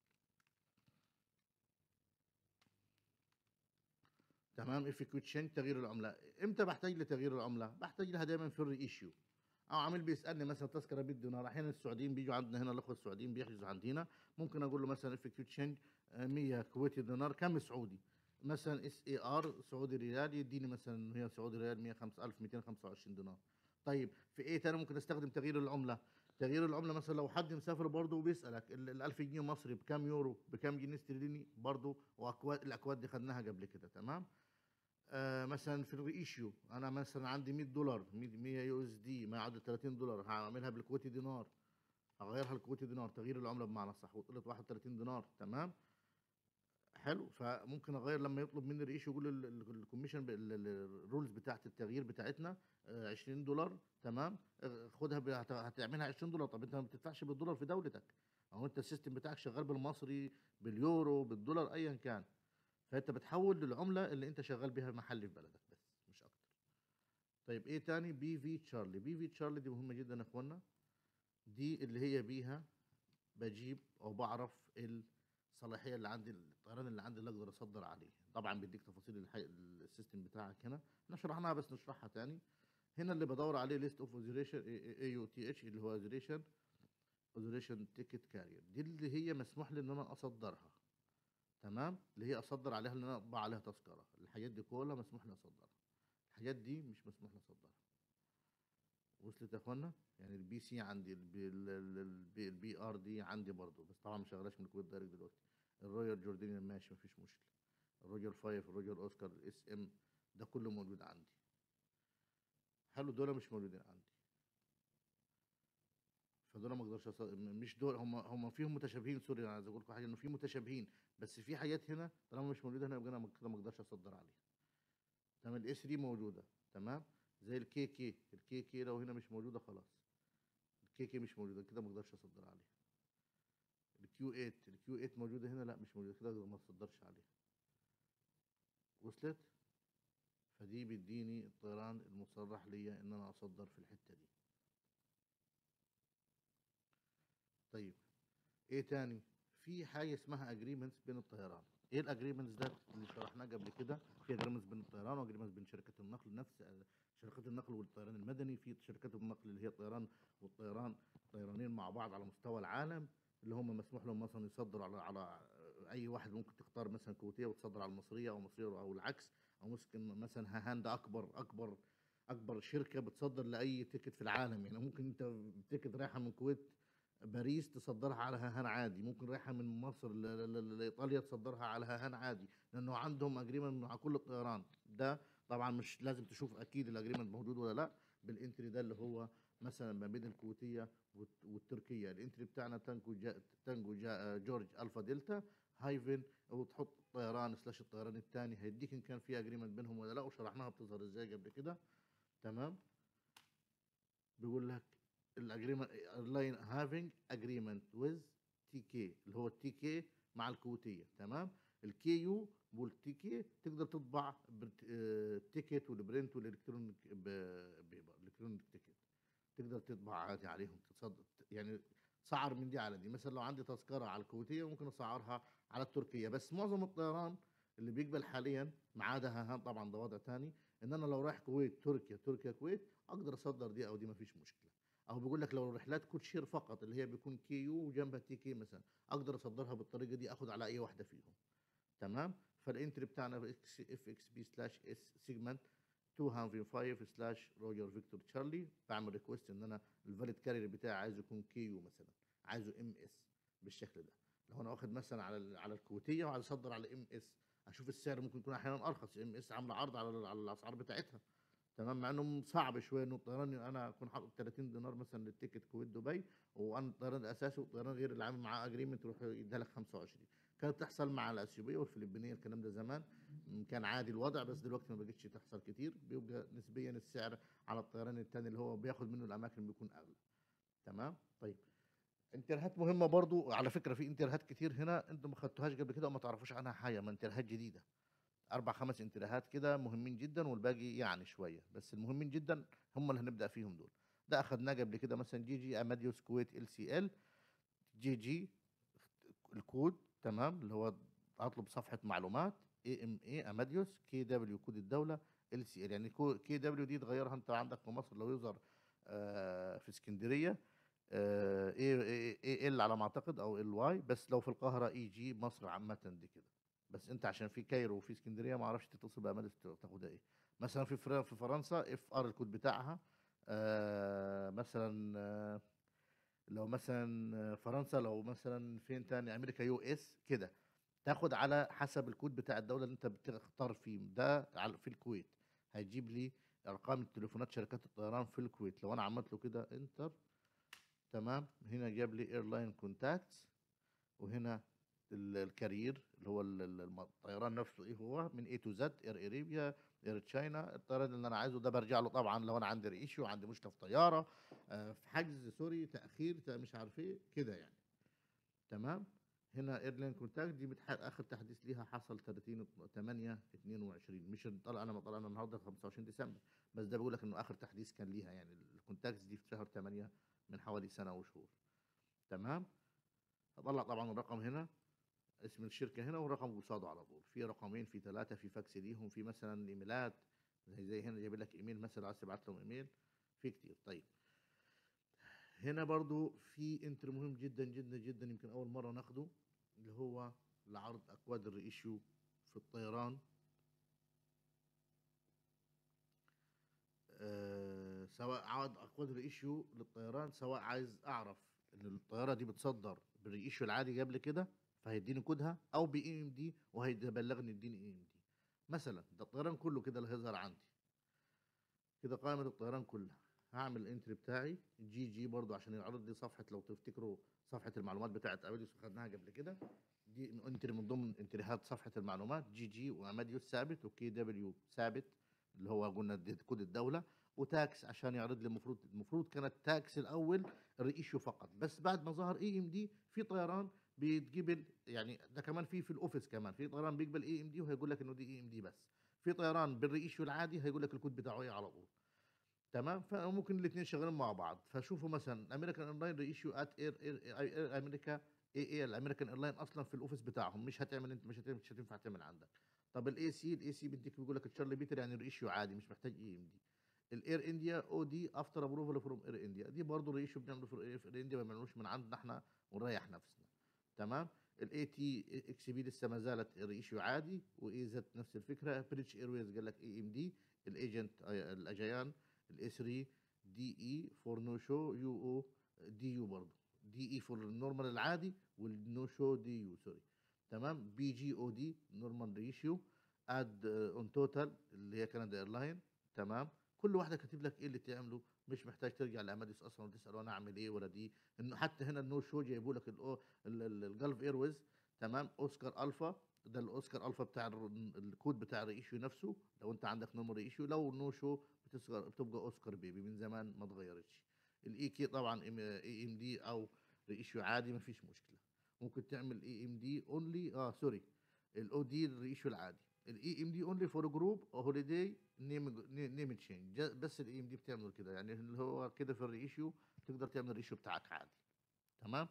تمام اف كويت تشينج تغيير العملة امتى بحتاج لتغيير العملة بحتاج لها دايما في الري ايشيو او عميل بيسالني مثلا تذكره بالدينار احيانا السعوديين بيجوا عندنا هنا الاخوه السعوديين بيحجزوا عندنا ممكن اقول له مثلا اف كيو تشينج 100 كويتي دينار كم سعودي مثلا اس اي ار سعودي ريال يديني مثلا هي سعودي ريال 105225 دينار طيب في ايه تاني ممكن استخدم تغيير العمله تغيير العمله مثلا لو حد مسافر برضه وبيسالك ال 1000 جنيه مصري بكام يورو بكام جنيه استرليني برضه واكواد الاكواد دي خدناها قبل كده تمام آه مثلا في الريشيو انا مثلا عندي 100 دولار 100 يو اس دي ما يعادل 30 دولار هعملها بالكويتي دينار هغيرها الكويتي دينار تغيير العمله بمعنى صح وطلعت 31 دينار تمام حلو فممكن اغير لما يطلب مني الرئيس يقول ال- ال- الكوميشن ب- ال- ال- الرولز بتاعت التغيير بتاعتنا آه، 20 دولار تمام آه، خدها ب- هت- هتعملها 20 دولار طب انت ما بتدفعش بالدولار في دولتك او انت السيستم بتاعك شغال بالمصري باليورو بالدولار ايا كان فانت بتحول للعمله اللي انت شغال بيها محلي في بلدك بس مش اكتر طيب ايه تاني بي في تشارلي بي في تشارلي دي مهمه جدا يا اخوانا دي اللي هي بيها بجيب او بعرف الصلاحيه اللي عندي الطيران اللي عندي اللي اقدر اصدر عليه طبعا بيديك تفاصيل الحي... السيستم بتاعك هنا احنا شرحناها بس نشرحها تاني هنا اللي بدور عليه ليست اوف اوزريشن اي يو تي اتش اللي هو اوزريشن اوزريشن تيكت كارير دي اللي هي مسموح لي ان انا اصدرها تمام اللي هي اصدر عليها اللي انا اطبع عليها تذكره الحاجات دي كلها مسموح لي اصدرها الحاجات دي مش مسموح لي اصدرها وصلت يا اخوانا يعني البي سي عندي البي, البي, البي ار دي عندي برضو بس طبعا ما شغلاش من الكويت دايركت دلوقتي الرويال جوردانيان ماشي مفيش مشكله الرويال فايف الرويال اوسكار الاس ام ده كله موجود عندي حلو دول مش موجودين عندي فدول ما اقدرش أص... مش دول هم هم فيهم متشابهين سوري انا عايز اقول لكم حاجه انه في متشابهين بس في حاجات هنا طالما مش موجوده هنا يبقى انا كده ما اقدرش اصدر عليها تمام الاس 3 موجوده تمام زي الكي كي الكي كي لو هنا مش موجوده خلاص الكي كي مش موجوده كده ما اقدرش اصدر عليها الكيو 8 الكيو 8 موجوده هنا لا مش موجوده كده ما اصدرش عليها وصلت فدي بيديني الطيران المصرح ليا ان انا اصدر في الحته دي طيب ايه تاني في حاجه اسمها اجريمنتس بين الطيران ايه الاجريمنتس ده اللي شرحناه قبل كده في اجريمنتس بين الطيران واجريمنتس بين شركات النقل نفس شركات النقل والطيران المدني في شركات النقل اللي هي الطيران والطيران طيرانين مع بعض على مستوى العالم اللي هم مسموح لهم مثلا يصدروا على على اي واحد ممكن تختار مثلا كويتيه وتصدر على المصريه او مصريه او العكس او ممكن مثلا هاهان ده اكبر اكبر اكبر شركه بتصدر لاي تيكت في العالم يعني ممكن انت تيكت رايحه من الكويت باريس تصدرها على هاهان عادي ممكن رايحه من مصر ل- ل- ل- لايطاليا تصدرها على هاهان عادي لانه عندهم اجريمنت مع كل الطيران ده طبعا مش لازم تشوف اكيد الاجريمنت موجود ولا لا بالانتري ده اللي هو مثلا ما بين الكويتيه والت- والتركيه الانتري بتاعنا تانجو جا تانجو جا جورج الفا دلتا هايفن وتحط طيران سلاش الطيران الثاني هيديك ان كان في اجريمنت بينهم ولا لا وشرحناها بتظهر ازاي قبل كده تمام بيقول لك الاجريمنت ايرلاين هافينج اجريمنت ويز تي كي اللي هو التي كي مع الكويتيه تمام الكي يو والتي كي تقدر تطبع التيكت والبرنت والالكترونيك بيبر الالكترونيك تيكت تقدر تطبع عادي عليهم تصدق يعني سعر من دي على دي مثلا لو عندي تذكره على الكويتيه ممكن اسعرها على التركيه بس معظم الطيران اللي بيقبل حاليا ما عدا هاهان طبعا ده وضع تاني ان انا لو رايح كويت تركيا تركيا كويت اقدر اصدر دي او دي ما فيش مشكله او بيقول لك لو رحلات كوتشير فقط اللي هي بيكون كي يو وجنبها تي كي مثلا اقدر اصدرها بالطريقه دي اخد على اي واحده فيهم تمام فالانتري بتاعنا اف اكس بي سلاش اس سيجمنت 205 سلاش روجر فيكتور تشارلي بعمل ريكوست ان انا الفاليد كارير بتاعي عايزه يكون كي يو مثلا عايزه ام اس بالشكل ده لو انا واخد مثلا على ال- على الكويتيه وعايز اصدر على ام اس اشوف السعر ممكن يكون احيانا ارخص ام اس عامله عرض على على الاسعار بتاعتها تمام مع انه صعب شويه انه الطيران انا اكون حاطط 30 دينار مثلا للتيكت كويت دبي وانا الطيران الاساسي والطيران غير اللي عامل معاه اجريمنت يروح يديها لك 25 كانت تحصل مع الاثيوبيه والفلبينيه الكلام ده زمان م، كان عادي الوضع بس دلوقتي ما بقتش تحصل كتير بيبقى نسبيا السعر على الطيران الثاني اللي هو بياخد منه الاماكن بيكون اغلى تمام طيب انترهات مهمه برضو على فكره في انترهات كتير هنا انتم ما خدتوهاش قبل كده وما تعرفوش عنها حاجه ما انترهات جديده اربع خمس انترهات كده مهمين جدا والباقي يعني شويه بس المهمين جدا هم اللي هنبدا فيهم دول ده اخدناه قبل كده مثلا جي جي اماديوس كويت ال سي ال جي جي الكود تمام اللي هو اطلب صفحه معلومات اي ام اي اماديوس كي دبليو كود الدوله ال سي ال يعني كي دبليو دي تغيرها انت عندك في مصر لو يظهر آه، في اسكندريه اي اي ال على ما اعتقد او ال واي بس لو في القاهره اي جي مصر عامه دي كده بس انت عشان في كايرو وفي اسكندريه ما اعرفش تتصل باماديوس تاخدها ايه مثلا في فرن- في فرنسا اف ار الكود بتاعها آه، مثلا آه، لو مثلا آه، فرنسا لو مثلا فين تاني امريكا يو اس كده تاخد على حسب الكود بتاع الدوله اللي انت بتختار فيه ده على- في الكويت هيجيب لي ارقام التليفونات شركات الطيران في الكويت لو انا عملت له كده انتر تمام هنا جاب لي ايرلاين كونتاكتس وهنا ال- الكارير اللي هو ال- ال- الم- الطيران نفسه ايه هو من اي تو زد اير اريبيا اير تشاينا الطيران اللي انا عايزه ده برجع له طبعا لو انا عندي ريشيو عندي مشكله في طياره آه، في حجز سوري تاخير تا- مش عارف ايه كده يعني تمام هنا ايرلاين كونتاكت دي بتح... اخر تحديث ليها حصل 30 8 22 مش طلع انا طلع انا النهارده 25 ديسمبر بس ده بيقول لك انه اخر تحديث كان ليها يعني الكونتاكتس دي في شهر 8 من حوالي سنه وشهور تمام هطلع طبعا الرقم هنا اسم الشركه هنا ورقم قصاده على طول في رقمين في ثلاثه في فاكس ليهم في مثلا ايميلات زي زي هنا جايب لك ايميل مثلا عايز تبعت لهم ايميل في كتير طيب هنا برضو في انتر مهم جدا جدا جدا يمكن اول مره ناخده اللي هو لعرض اكواد الريشيو في الطيران آه، سواء عرض اكواد الريشيو للطيران سواء عايز اعرف ان الطياره دي بتصدر بالريشيو العادي قبل كده فهيديني كودها او باي ام دي وهيبلغني يديني اي ام دي مثلا ده الطيران كله كده اللي هيظهر عندي كده قائمه الطيران كلها هعمل الانتري بتاعي جي جي برضو عشان يعرض لي صفحه لو تفتكروا صفحه المعلومات بتاعت اماديوس خدناها قبل كده دي انتري من ضمن انتريهات صفحه المعلومات جي جي واماديوس ثابت وكي دبليو ثابت اللي هو قلنا دي كود الدوله وتاكس عشان يعرض لي المفروض المفروض كانت تاكس الاول الريشيو فقط بس بعد ما ظهر اي ام دي في طيران بيتقبل يعني ده كمان في في الاوفيس كمان في طيران بيقبل اي ام دي وهيقول لك انه دي اي ام دي بس في طيران بالريشيو العادي هيقول لك الكود بتاعه ايه على طول تمام فممكن الاثنين شغالين مع بعض فشوفوا مثلا امريكان ايرلاين ريشيو ات اير اير امريكا اي اي الامريكان ايرلاين اصلا في الاوفيس بتاعهم مش هتعمل انت مش هتعمل مش هتنفع تعمل عندك طب الاي سي الاي سي بيديك بيقول لك تشارلي بيتر يعني الريشيو عادي مش محتاج اي ام دي الاير انديا او دي افتر ابروفال فروم اير انديا دي برضه ريشيو بنعمله في اير انديا ما بنعملوش من عندنا احنا ونريح نفسنا تمام الاي تي اكس بي لسه ما زالت ريشيو عادي واي زد نفس الفكره بريتش ايرويز قال لك اي ام دي الايجنت الاجيان الاي 3 دي اي فور نو شو يو او دي يو برضه دي اي فور النورمال العادي والنو شو دي يو سوري تمام بي جي او دي نورمال ريشيو اد اون توتال اللي هي كندا ايرلاين تمام كل واحده كاتب لك ايه اللي تعمله مش محتاج ترجع لاماديس اصلا وتسال انا اعمل ايه ولا دي انه حتى هنا النو شو جايبوا لك الأو- ال- ال- الجلف ايرويز تمام اوسكار الفا ده الاوسكار الفا بتاع الر- الكود بتاع الريشيو نفسه لو انت عندك نمر ريشيو لو نو شو بتصغر بتبقى اوسكار بيبي من زمان ما اتغيرتش الاي كي طبعا اي ام دي او ريشيو عادي ما فيش مشكله ممكن تعمل اي ام دي اونلي اه سوري الاو دي الريشيو العادي الاي ام دي اونلي فور جروب هوليداي نيم نيم تشينج بس الاي ام دي بتعمل كده يعني اللي هو كده في الريشيو تقدر تعمل الريشيو بتاعك عادي تمام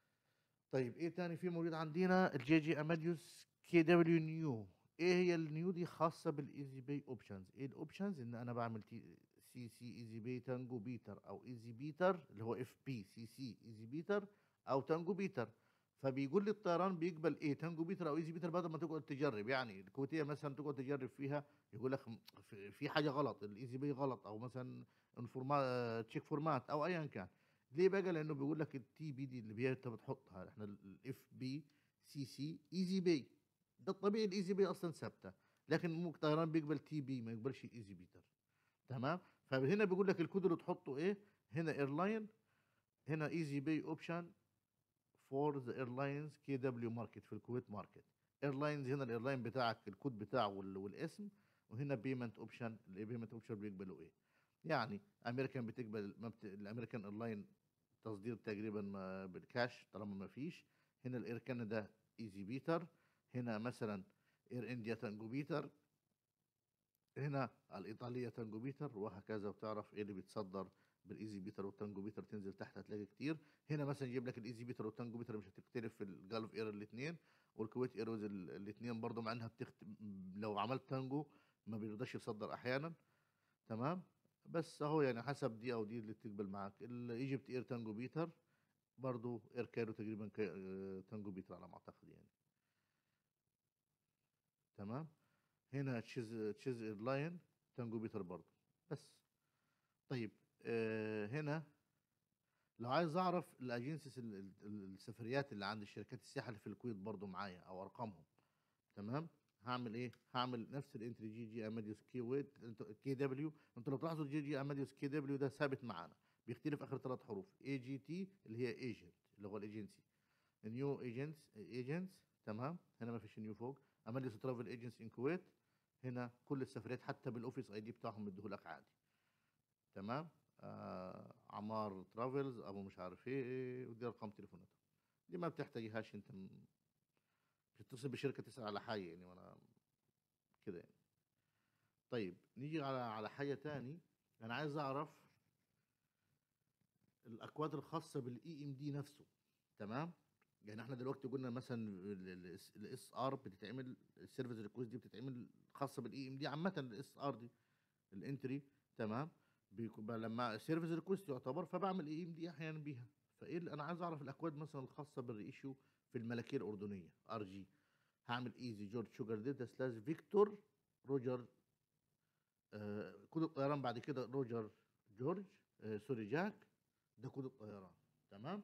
طيب ايه تاني في موجود عندنا الجي جي اماديوس كي دبليو نيو ايه هي النيو دي خاصه بالايزي باي اوبشنز ايه الاوبشنز ان انا بعمل تي سي سي ايزي باي تانجو بيتر او ايزي بيتر اللي هو اف بي سي سي ايزي بيتر او تانجو بيتر فبيقول لي الطيران بيقبل ايه تانجو بيتر او ايزي بيتر بدل ما تقعد تجرب يعني الكويتيه مثلا تقعد تجرب فيها يقول لك م- في- في حاجه غلط الايزي باي غلط او مثلا انفورمات تشيك فورمات او ايا كان ليه بقى لانه بيقول لك التي بي دي اللي بي انت بتحطها احنا الاف بي سي سي ايزي باي ده الطبيعي الايزي باي اصلا ثابته لكن ممكن طيران بيقبل تي بي ما يقبلش ايزي بيتر تمام فهنا بيقول لك الكود اللي تحطه ايه هنا ايرلاين هنا ايزي باي اوبشن فور ذا ايرلاينز كي دبليو ماركت في الكويت ماركت ايرلاينز هنا الايرلاين بتاعك الكود بتاعه وال- والاسم وهنا بيمنت اوبشن البيمنت اوبشن بيقبلوا ايه يعني امريكان بتقبل ما بت... الامريكان ايرلاين تصدير تقريبا ما بالكاش طالما ما فيش هنا الاير كندا ايزي بيتر هنا مثلا اير انديا تانجو بيتر هنا الايطاليه تانجو بيتر وهكذا وتعرف ايه اللي بيتصدر بالايزي بيتر والتانجو بيتر تنزل تحت هتلاقي كتير هنا مثلا يجيب لك الايزي بيتر والتانجو بيتر مش هتختلف في الجالف ايرور الاثنين والكويت ايروز الاثنين برضه مع انها بتخت... لو عملت تانجو ما بيرضاش يصدر احيانا تمام بس اهو يعني حسب دي او دي اللي تقبل معاك الايجيبت اير تانجو بيتر برضه اير كايرو تقريبا كا... آه، تانجو بيتر على ما اعتقد يعني تمام هنا تشيز تشيز ايرلاين تانجو بيتر برضه بس طيب آه هنا لو عايز اعرف الاجنسيس ال- ال- ال- السفريات اللي عند الشركات السياحه اللي في الكويت برضو معايا او ارقامهم تمام هعمل ايه هعمل نفس الانتري جي جي اماديوس كي ويت كي دبليو انتوا لو تلاحظوا الجي جي اماديوس كي دبليو ده ثابت معانا بيختلف اخر ثلاث حروف اي جي تي اللي هي ايجنت اللي هو الايجنسي نيو ايجنتس ايجنتس تمام هنا ما فيش نيو فوق اماديوس ترافل ايجنسي ان كويت هنا كل السفريات حتى بالاوفيس اي دي بتاعهم مديهولك عادي تمام آه عمار ترافلز ابو مش عارف ايه إيه، ودي ارقام تليفوناتهم دي ما بتحتاجيهاش انت م- بتتصل بشركه تسال على حاجه يعني وانا كده يعني طيب نيجي على على حاجه تاني انا عايز اعرف الاكواد الخاصه بالاي ام دي نفسه تمام يعني احنا دلوقتي قلنا مثلا الاس ار بتتعمل السيرفيس ريكوست دي بتتعمل خاصه بالاي ام دي عامه الاس ار دي الانتري تمام بيكون بقى لما سيرفيس ريكوست يعتبر فبعمل اي ام دي احيانا بيها فايه اللي انا عايز اعرف الاكواد مثلا الخاصه بالريشيو في الملكيه الاردنيه ار جي هعمل ايزي جورج شوجر دلتا سلاش فيكتور روجر آه كود الطيران بعد كده روجر جورج آه سوري جاك ده كود الطيران تمام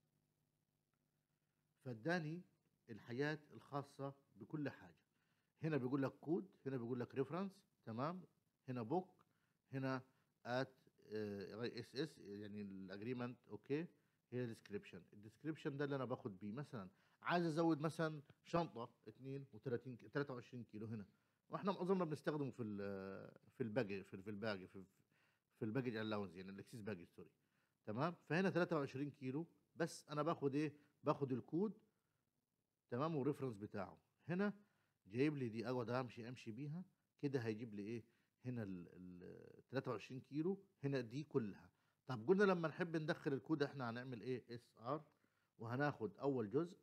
فاداني الحياه الخاصه بكل حاجه هنا بيقول لك كود هنا بيقول لك ريفرنس تمام هنا بوك هنا ات اس اس يعني الاجريمنت اوكي هي الديسكريبشن الديسكريبشن ده اللي انا باخد بيه مثلا عايز ازود مثلا شنطه 32 ك- 23 كيلو هنا واحنا معظمنا بنستخدمه في ال- في الباجي في في الباجي في في الباجج الاونز يعني الاكسس باجج سوري تمام فهنا 23 كيلو بس انا باخد ايه باخد الكود تمام والريفرنس بتاعه هنا جايب لي دي اقعد امشي امشي بيها كده هيجيب لي ايه هنا ال ال 23 كيلو هنا دي كلها طب قلنا لما نحب ندخل الكود احنا هنعمل ايه اس ار وهناخد اول جزء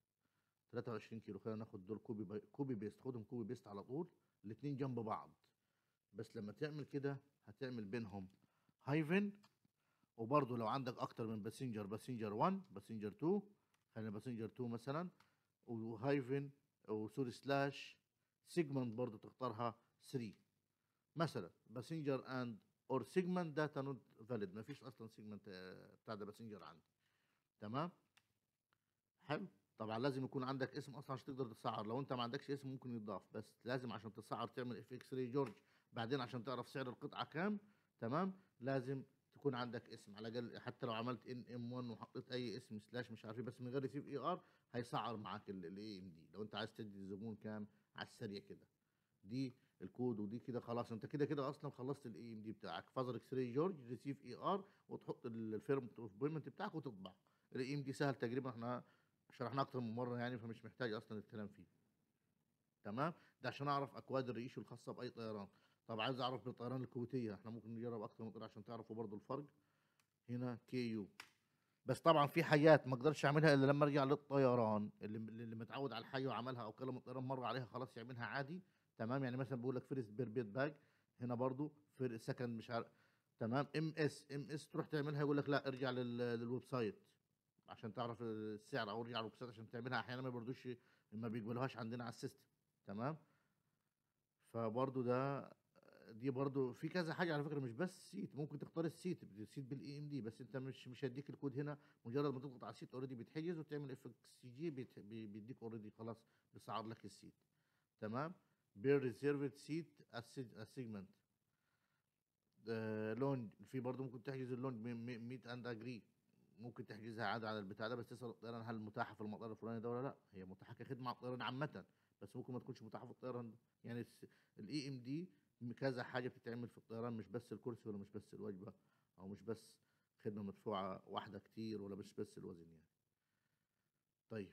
23 كيلو خلينا ناخد دول كوبي باي كوبي بيست خدهم كوبي بيست على طول الاثنين جنب بعض بس لما تعمل كده هتعمل بينهم هايفن وبرضه لو عندك اكتر من باسنجر باسنجر 1 باسنجر 2 خلينا باسنجر 2 مثلا وهايفن وسوري سلاش سيجمنت برضه تختارها 3 مثلا باسنجر اند اور سيجمنت داتا نوت فاليد ما فيش اصلا سيجمنت بتاع ده باسنجر عندي تمام حلو طبعا لازم يكون عندك اسم اصلا عشان تقدر تسعر لو انت ما عندكش اسم ممكن يضاف بس لازم عشان تسعر تعمل اف اكس راي جورج بعدين عشان تعرف سعر القطعه كام تمام لازم تكون عندك اسم على الاقل حتى لو عملت ان ام 1 وحطيت اي اسم سلاش مش عارف إيه، بس من غير ريسيف اي ار هيسعر معاك الاي ام دي لو انت عايز تدي الزبون كام على السريع كده دي الكود ودي كده خلاص انت كده كده اصلا خلصت الاي ام دي بتاعك فازر اكس راي جورج ريسيف اي ار وتحط الفيرم اوف بيمنت بتاعك وتطبع الاي ام دي سهل تقريبا احنا شرحناه اكتر من مره يعني فمش محتاج اصلا الكلام فيه تمام ده عشان اعرف اكواد الريش الخاصه باي طيران طب عايز اعرف بالطيران الكويتيه احنا ممكن نجرب اكتر من طريقه عشان تعرفوا برضو الفرق هنا كي يو بس طبعا في حاجات ما اقدرش اعملها الا لما ارجع للطيران اللي اللي متعود على الحاجه وعملها او كلام الطيران مر عليها خلاص يعملها عادي تمام يعني مثلا بيقول لك فيرست بير بيت باج هنا برضو في سكند مش عارف تمام ام اس ام اس تروح تعملها يقول لك لا ارجع لل- للويب سايت عشان تعرف السعر او ارجع للويب سايت عشان تعملها احيانا ما بيرضوش ما بيقبلوهاش عندنا على السيستم تمام فبرضو ده دي برضو في كذا حاجه على فكره مش بس سيت ممكن تختار السيت السيت بالاي ام دي بس انت مش مش هيديك الكود هنا مجرد ما تضغط على السيت اوريدي بيتحجز وتعمل اف اكس جي بيديك اوريدي خلاص بيسعر لك السيت تمام بير ريزيرفد سيت اسيجمنت لون في برضو ممكن تحجز اللون ميت اند اجري ممكن تحجزها عادي على البتاع ده بس تسال الطيران هل متاحه في المطار الفلاني ده ولا لا هي متاحه كخدمه على الطيران عامه بس ممكن ما تكونش متاحه في الطيران ده يعني الاي ام دي كذا حاجه بتتعمل في الطيران مش بس الكرسي ولا مش بس الوجبه او مش بس خدمه مدفوعه واحده كتير ولا مش بس الوزن يعني طيب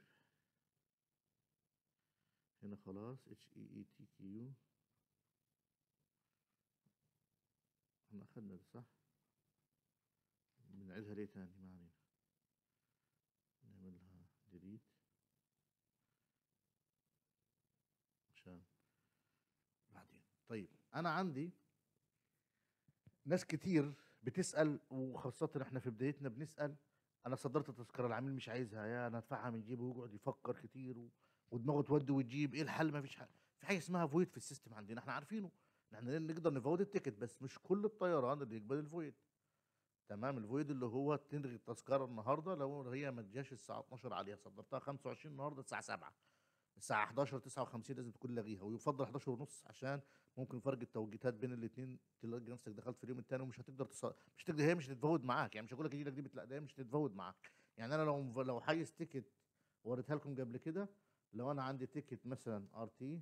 هنا خلاص اتش اي اي تي كيو احنا اخدنا ده صح بنعيدها ليه تاني ما علينا نعملها ديليت عشان بعدين طيب انا عندي ناس كتير بتسال وخاصه احنا في بدايتنا بنسال انا صدرت تذكره العميل مش عايزها يا انا ادفعها من جيبه ويقعد يفكر كتير و... ودماغه تودي وتجيب ايه الحل ما فيش حل في حاجه اسمها فويد في السيستم عندنا احنا عارفينه احنا نقدر نفوت التيكت بس مش كل الطيران اللي يقبل الفويد تمام الفويد اللي هو تلغي التذكره النهارده لو هي ما تجاش الساعه 12 عليها صدرتها 25 النهارده الساعه 7 الساعه 11 59 لازم تكون لاغيها ويفضل 11 ونص عشان ممكن فرق التوقيتات بين الاثنين تلاقي نفسك دخلت في اليوم الثاني ومش هتقدر تص... مش هتقدر هي مش هتتفاوض معاك يعني مش هقول لك يجي لك دي لا ده هي مش هتتفاوض معاك يعني انا لو لو حاجز تيكت وريتها لكم قبل كده لو انا عندي تيكت مثلا ار تي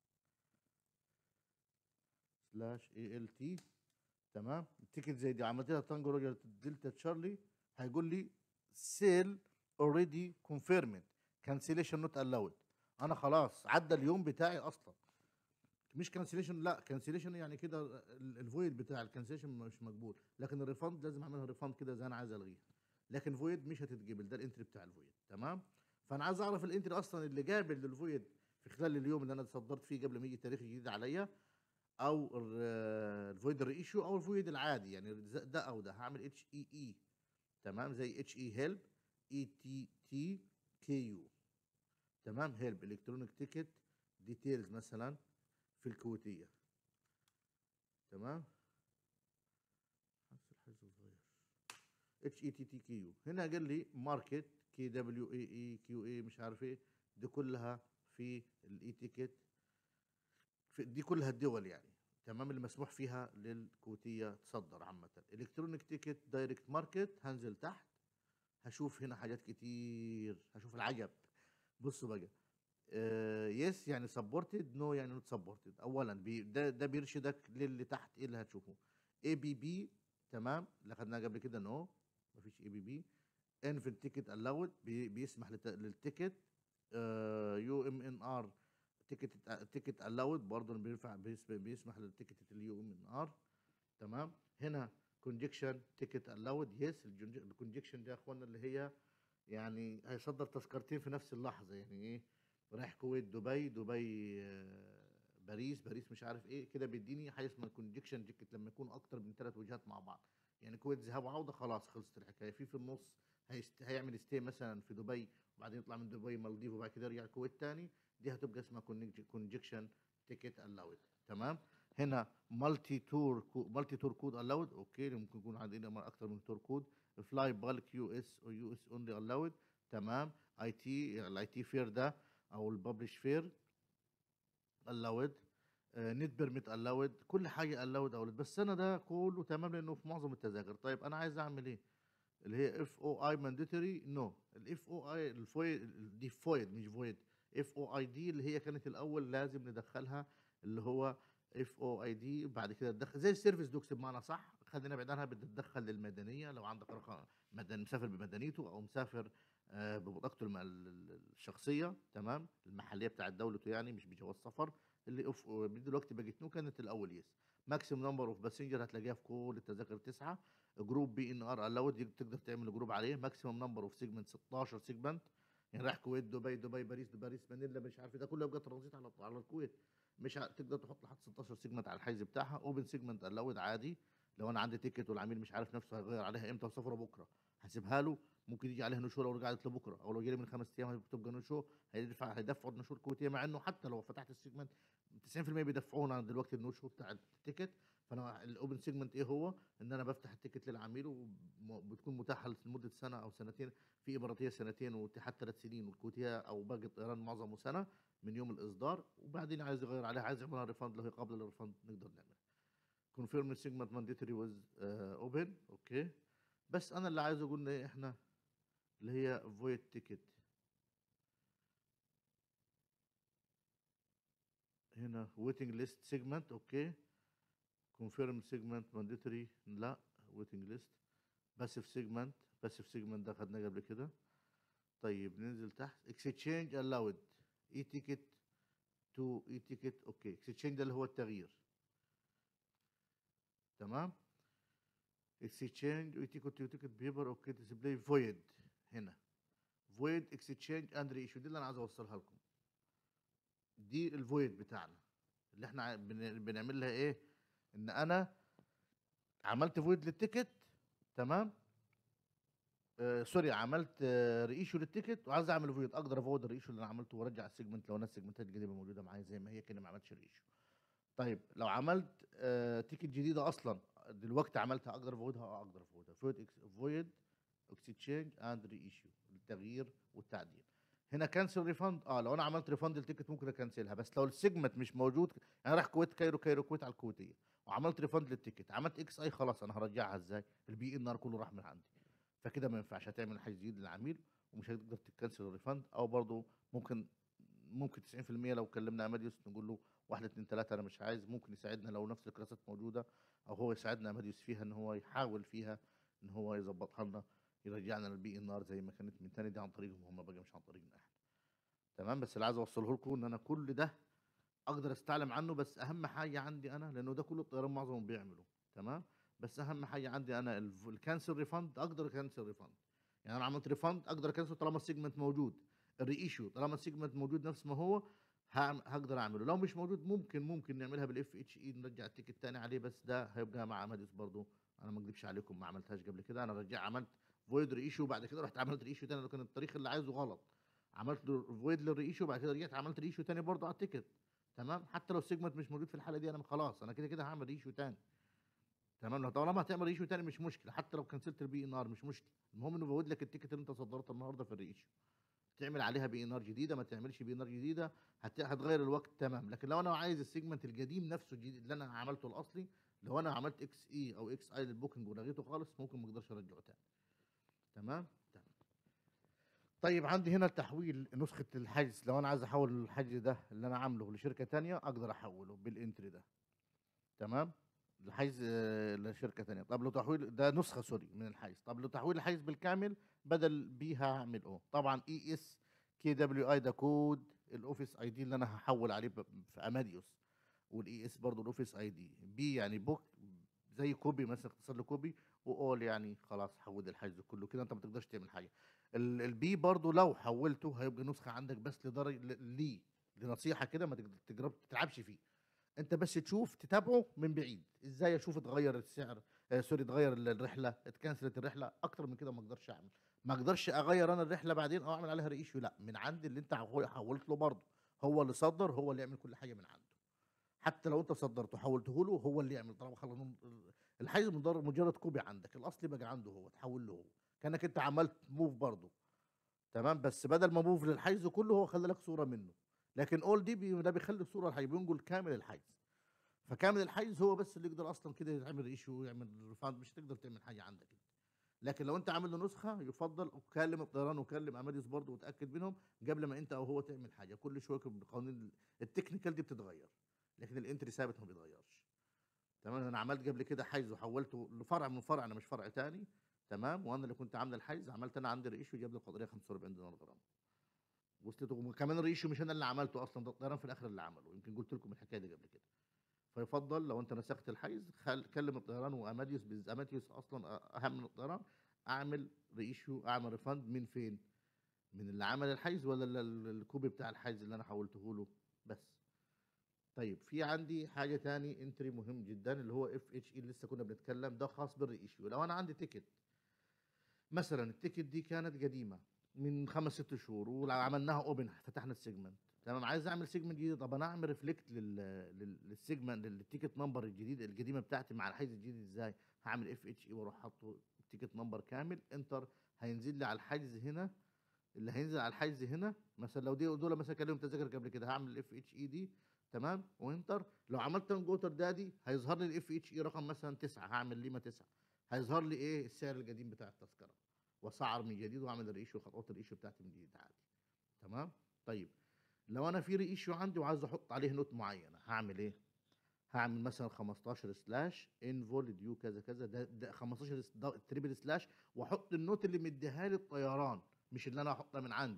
سلاش اي ال تي تمام التيكت زي دي عملت لها تانجو روجر دلتا تشارلي هيقول لي سيل اوريدي كونفيرمد كانسليشن نوت الاود انا خلاص عدى اليوم بتاعي اصلا مش كانسليشن لا كانسليشن يعني كده ال- الفويد بتاع الكانسليشن مش مقبول لكن الريفند لازم اعملها ريفند كده زي انا عايز الغيها لكن فويد مش هتتقبل ده الانتري بتاع الفويد تمام فانا عايز اعرف الانتري اصلا اللي قابل للفويد في خلال اليوم اللي انا صدرت فيه قبل ما يجي التاريخ الجديد عليا او ال- الفويد الريشيو او الفويد العادي يعني ده او ده هعمل اتش اي اي تمام زي اتش اي هيلب اي تي تي كي يو تمام هيلب الكترونيك تيكت ديتيلز مثلا في الكويتيه تمام نفس الحجم صغير اتش اي تي تي كيو هنا قال لي ماركت كي دبليو اي اي كيو اي مش عارف ايه دي كلها في الاي تيكت في دي كلها الدول يعني تمام اللي مسموح فيها للكويتيه تصدر عامه الكترونيك تيكت دايركت ماركت هنزل تحت هشوف هنا حاجات كتير هشوف العجب بصوا بقى يس يعني سبورتد نو يعني نوت سبورتد اولا بي ده ده بيرشدك للي تحت ايه اللي هتشوفه اي بي بي تمام اللي خدناه قبل كده نو مفيش اي بي بي انفنت تيكت الاود بيسمح لت- للتيكت يو ام ان ار تيكت تيكت الاود برضه بينفع بيس- بيسمح للتيكت اليو ام ان ار تمام هنا كونجكشن تيكت الاود يس الكونجكشن دي يا اخوانا اللي هي يعني هيصدر تذكرتين في نفس اللحظه يعني ايه رايح كويت دبي دبي آه، باريس باريس مش عارف ايه كده بيديني حاجه اسمها كونجكشن جيكت لما يكون اكتر من ثلاث وجهات مع بعض يعني كويت ذهاب وعوده خلاص خلصت الحكايه في في النص هيست... هيعمل ستي مثلا في دبي وبعدين يطلع من دبي مالديف وبعد كده يرجع الكويت تاني دي هتبقى اسمها كونجكشن تيكت الاود تمام هنا مالتي تور مالتي تور كود الاود اوكي ممكن يكون عندنا اكتر من تور كود فلاي بالك يو اس او يو اس اونلي الاود تمام اي تي الاي تي فير ده او الببلش فير الاود نت بيرميت الاود كل حاجه الاود اولد بس انا ده كله تمام لانه في معظم التذاكر طيب انا عايز اعمل ايه اللي هي اف او اي مانديتوري نو الاف او اي الفويد دي فويد مش فويد اف او اي دي اللي هي كانت الاول لازم ندخلها اللي هو اف او اي دي بعد كده تدخل زي السيرفيس دوكس بمعنى صح خلينا بعيد عنها بتتدخل للمدنيه لو عندك رقم مدني مسافر بمدنيته او مسافر آه، ببطاقته الم- ال- ال- الشخصيه تمام المحليه بتاعت دولته يعني مش بجواز سفر اللي اوف دلوقتي بقت نو كانت الاول يس ماكسيم نمبر اوف باسنجر هتلاقيها في كل التذاكر تسعه جروب بي ان ار الاود تقدر تعمل جروب عليه ماكسيمم نمبر اوف سيجمنت 16 سيجمنت يعني رايح كويت دبي دبي باريس باريس مانيلا مش عارف إيه، ده كله يبقى ترانزيت على على الكويت مش ه- تقدر تحط لحد 16 سيجمنت على الحيز بتاعها اوبن سيجمنت الاود عادي لو انا عندي تيكت والعميل مش عارف نفسه هيغير عليها امتى وسافره بكره هسيبها له ممكن يجي عليها نشور لو رجعت لبكره او لو جالي من خمس ايام هتبقى نشور هيدفع هيدفعوا النشور كويتيه مع انه حتى لو فتحت السيجمنت 90% بيدفعونا دلوقتي النشور بتاع التيكت فانا الاوبن سيجمنت ايه هو ان انا بفتح التيكت للعميل وبتكون متاحه لمده سنه او سنتين في اماراتيه سنتين واتحاد ثلاث سنين والكويتيه او باقي الطيران معظمه سنه من يوم الاصدار وبعدين عايز يغير عليها عايز يعملها ريفند لو هي قابله للريفند نقدر نعملها كونفيرم سيجمنت مانديتوري واز اوبن اوكي بس انا اللي عايز اقول ايه احنا اللي هي فويد تيكت هنا ويتنج ليست سيجمنت اوكي كونفيرم سيجمنت مانديتوري لا ويتنج ليست باسيف سيجمنت باسيف سيجمنت ده خدناه قبل كده طيب ننزل تحت اكسشينج الاود اي تيكت تو اي تيكت اوكي اكسشينج ده اللي هو التغيير تمام اكسشينج وتيكت وتيكت بيبر اوكي ديسبلاي فويد هنا فويد اكسشينج اند ريشيو دي اللي انا عايز اوصلها لكم دي الفويد بتاعنا اللي احنا ع- بن- بنعمل لها ايه ان انا عملت فويد للتيكت تمام آه سوري عملت آه ريشيو للتيكت وعايز اعمل فويد اقدر افوض الريشيو اللي انا عملته وارجع السيجمنت لو انا السيجمنتات الجديده موجوده معايا زي ما هي كده ما عملتش ريشيو طيب لو عملت آه تيكت جديده اصلا دلوقتي عملتها اقدر افوضها اه اقدر افوضها فويد فويد اكسشينج اند ري ايشيو التغيير والتعديل هنا كانسل ريفند اه لو انا عملت ريفند التيكت ممكن اكنسلها بس لو السيجمنت مش موجود انا رايح كويت كايرو كايرو كويت على الكويتيه وعملت ريفند للتيكت عملت اكس اي خلاص انا هرجعها ازاي البي ان ار كله راح من عندي فكده ما ينفعش هتعمل حاجه جديد للعميل ومش هتقدر تكنسل الريفند او برضه ممكن ممكن 90% لو كلمنا اماديوس نقول له واحد اتنين تلاته انا مش عايز ممكن يساعدنا لو نفس الكلاسات موجوده او هو يساعدنا اماديوس فيها ان هو يحاول فيها ان هو يظبطها لنا يرجعنا للبي ان ار زي ما كانت من تاني دي عن طريقهم هم بقى مش عن طريقنا احنا تمام بس اللي عايز اوصله لكم ان انا كل ده اقدر استعلم عنه بس اهم حاجه عندي انا لانه ده كله الطيران معظمهم بيعمله تمام بس اهم حاجه عندي انا الف- الكانسل ريفند اقدر اكنسل ريفند يعني انا عملت ريفند اقدر اكنسل طالما السيجمنت موجود الريشيو طالما السيجمنت موجود نفس ما هو هعم- هقدر اعمله لو مش موجود ممكن ممكن نعملها بالاف اتش اي نرجع التيكت تاني عليه بس ده هيبقى مع اماديس برضو انا ما اكذبش عليكم ما عملتهاش قبل كده انا رجع عملت فويد ريشيو بعد كده رحت عملت ريشيو تاني لو كان التاريخ اللي عايزه غلط عملت فويد للريشيو بعد كده رجعت عملت ريشيو تاني برضو على التيكت تمام حتى لو السيجمنت مش موجود في الحاله دي انا خلاص انا كده كده هعمل ريشيو تاني تمام لو طالما هتعمل ريشيو تاني مش مشكله حتى لو كنسلت البي ان ار مش مشكله المهم انه بيود لك التيكت اللي انت صدرتها النهارده في الريشيو تعمل عليها بي ان ار جديده ما تعملش بي ان ار جديده هت... هتغير الوقت تمام لكن لو انا عايز السيجمنت القديم نفسه الجديد اللي انا عملته الاصلي لو انا عملت اكس اي او اكس اي للبوكينج ولغيته خالص ممكن ما اقدرش ارجعه تاني تمام تمام طيب عندي هنا التحويل نسخه الحجز لو انا عايز احول الحجز ده اللي انا عامله لشركه تانية اقدر احوله بالانتري ده تمام الحجز آه، لشركه تانية طب لو تحويل ده نسخه سوري من الحجز طب لو تحويل الحجز بالكامل بدل بي هعمل او طبعا اي اس كي دبليو اي ده كود الاوفيس اي دي اللي انا هحول عليه ب- في اماديوس والاي اس برضه الاوفيس اي دي بي يعني بوك زي كوبي مثلا اختصار لكوبي واول يعني خلاص حول الحجز كله كده انت ما تقدرش تعمل حاجه ال- البي برضه لو حولته هيبقى نسخه عندك بس لدرجه ل- ليه لنصيحه كده ما تقدر- تجرب تلعبش فيه انت بس تشوف تتابعه من بعيد ازاي اشوف اتغير السعر آه سوري اتغير ال- الرحله اتكنسلت الرحله اكتر من كده ما اقدرش اعمل ما اقدرش اغير انا الرحله بعدين او اعمل عليها ريشيو لا من عندي اللي انت حو- حولت له برضه هو اللي صدر هو اللي يعمل كل حاجه من عنده حتى لو انت صدرته حولته له هو اللي يعمل طالما خلاص الحيز مجرد مجرد كوبي عندك الاصلي بقى عنده هو تحول له هو كانك انت عملت موف برضه تمام بس بدل ما موف للحيز كله هو خلى لك صوره منه لكن اول دي بي ده بيخلي الصوره الحي بينقل كامل الحيز فكامل الحيز هو بس اللي يقدر اصلا كده يعمل ايشو ويعمل ريفاند مش هتقدر تعمل حاجه عندك انت لكن لو انت عامل له نسخه يفضل كلم الطيران وكلم اماديس برضه وتاكد منهم قبل ما انت او هو تعمل حاجه كل شويه بقوانين التكنيكال دي بتتغير لكن الانتري ثابت ما بيتغيرش تمام انا عملت قبل كده حيز وحولته لفرع من فرع انا مش فرع تاني تمام وانا اللي كنت عامل الحيز عملت انا عندي ريشيو جاب لي القدريه 45 دينار غرام وصلت وكمان الريشيو مش انا اللي عملته اصلا ده الطيران في الاخر اللي عمله يمكن قلت لكم الحكايه دي قبل كده فيفضل لو انت نسخت الحيز خل... كلم الطيران واماديوس بز... اماديوس اصلا اهم من الطيران اعمل ريشيو اعمل ريفند من فين من اللي عمل الحيز ولا ال- ال- الكوبي بتاع الحيز اللي انا حولته له بس طيب في عندي حاجه تاني انتري مهم جدا اللي هو اف اتش اي لسه كنا بنتكلم ده خاص بالريشيو لو انا عندي تيكت مثلا التيكت دي كانت قديمه من خمس ست شهور وعملناها اوبن فتحنا السيجمنت تمام عايز اعمل سيجمنت جديد طب انا اعمل ريفلكت لل... لل... للسيجمنت للتيكت نمبر الجديد القديمه بتاعتي مع الحيز الجديد ازاي هعمل اف اتش اي واروح حاطه التيكت نمبر كامل انتر هينزل لي على الحجز هنا اللي هينزل على الحجز هنا مثلا لو دي دول مثلا كان لهم تذاكر قبل كده هعمل الاف اتش اي دي تمام وانتر لو عملت انجوتر دادي هيظهر لي الاف اتش اي رقم مثلا تسعة هعمل ليما تسعة هيظهر لي ايه السعر القديم بتاع التذكره واسعر من جديد واعمل الريشيو خطوات الريشيو بتاعتي من جديد عادي تمام طيب لو انا في ريشيو عندي وعايز احط عليه نوت معينه هعمل ايه هعمل مثلا 15 سلاش انفول ديو كذا كذا ده, ده 15 س- ده تريبل سلاش واحط النوت اللي مديها لي الطيران مش اللي انا احطها من عندي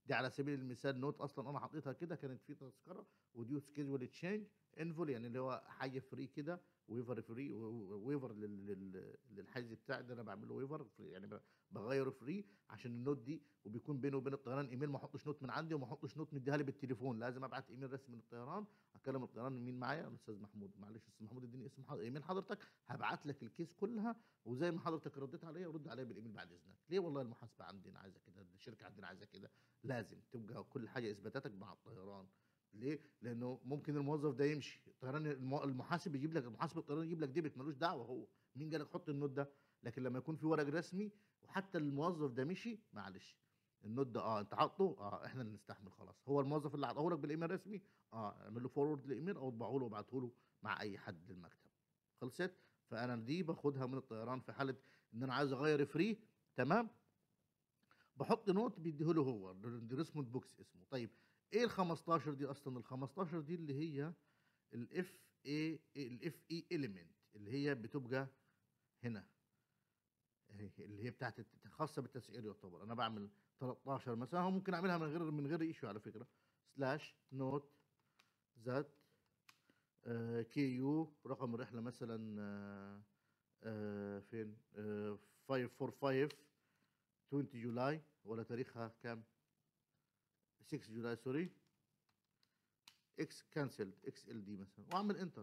دي على سبيل المثال نوت اصلا انا حطيتها كده كانت في تذكره وديو سكيدول تشينج انفول يعني اللي هو حي فري كده ويفر فري ويفر للحيز بتاعي ده انا بعمله ويفر يعني ب- بغيره فري عشان النوت دي وبيكون بيني وبين الطيران ايميل ما احطش نوت من عندي وما احطش نوت مديها لي بالتليفون لازم ابعت ايميل رسمي من الطيران اكلم الطيران مين معايا الاستاذ محمود معلش استاذ محمود اديني اسم حضر... ايميل حضرتك هبعت لك الكيس كلها وزي ما حضرتك رديت عليا رد عليا بالايميل بعد اذنك ليه والله المحاسبه عندنا عايزه كده الشركه عندنا عايزه كده لازم تبقى كل حاجه اثباتاتك مع الطيران ليه؟ لانه ممكن الموظف ده يمشي الطيران الم- المحاسب يجيب لك محاسب الطيران يجيب لك ديبت ملوش دعوه هو مين قال لك حط النوت ده لكن لما يكون في ورق رسمي وحتى الموظف ده مشي معلش النوت ده اه انت حاطه اه احنا اللي نستحمل خلاص هو الموظف اللي عطاه لك بالايميل الرسمي اه اعمل له فورورد لايميل او اطبعه له وابعته له مع اي حد للمكتب خلصت فانا دي باخدها من الطيران في حاله ان انا عايز اغير فري تمام بحط نوت بيديه له هو الريسمونت بوكس اسمه طيب ايه ال 15 دي اصلا ال 15 دي اللي هي الاف اي الاف اي اليمنت اللي هي بتبقى هنا اهي اللي هي بتاعت الت- خاصه بالتسعير يعتبر انا بعمل 13 مثلا هو ممكن اعملها من غير من غير ايشو على فكره سلاش نوت ذات كي يو رقم الرحله مثلا آه، آه، فين آه، 545 20 جولاي ولا تاريخها كام 6 جولاي سوري اكس كانسلد اكس ال دي مثلا واعمل انتر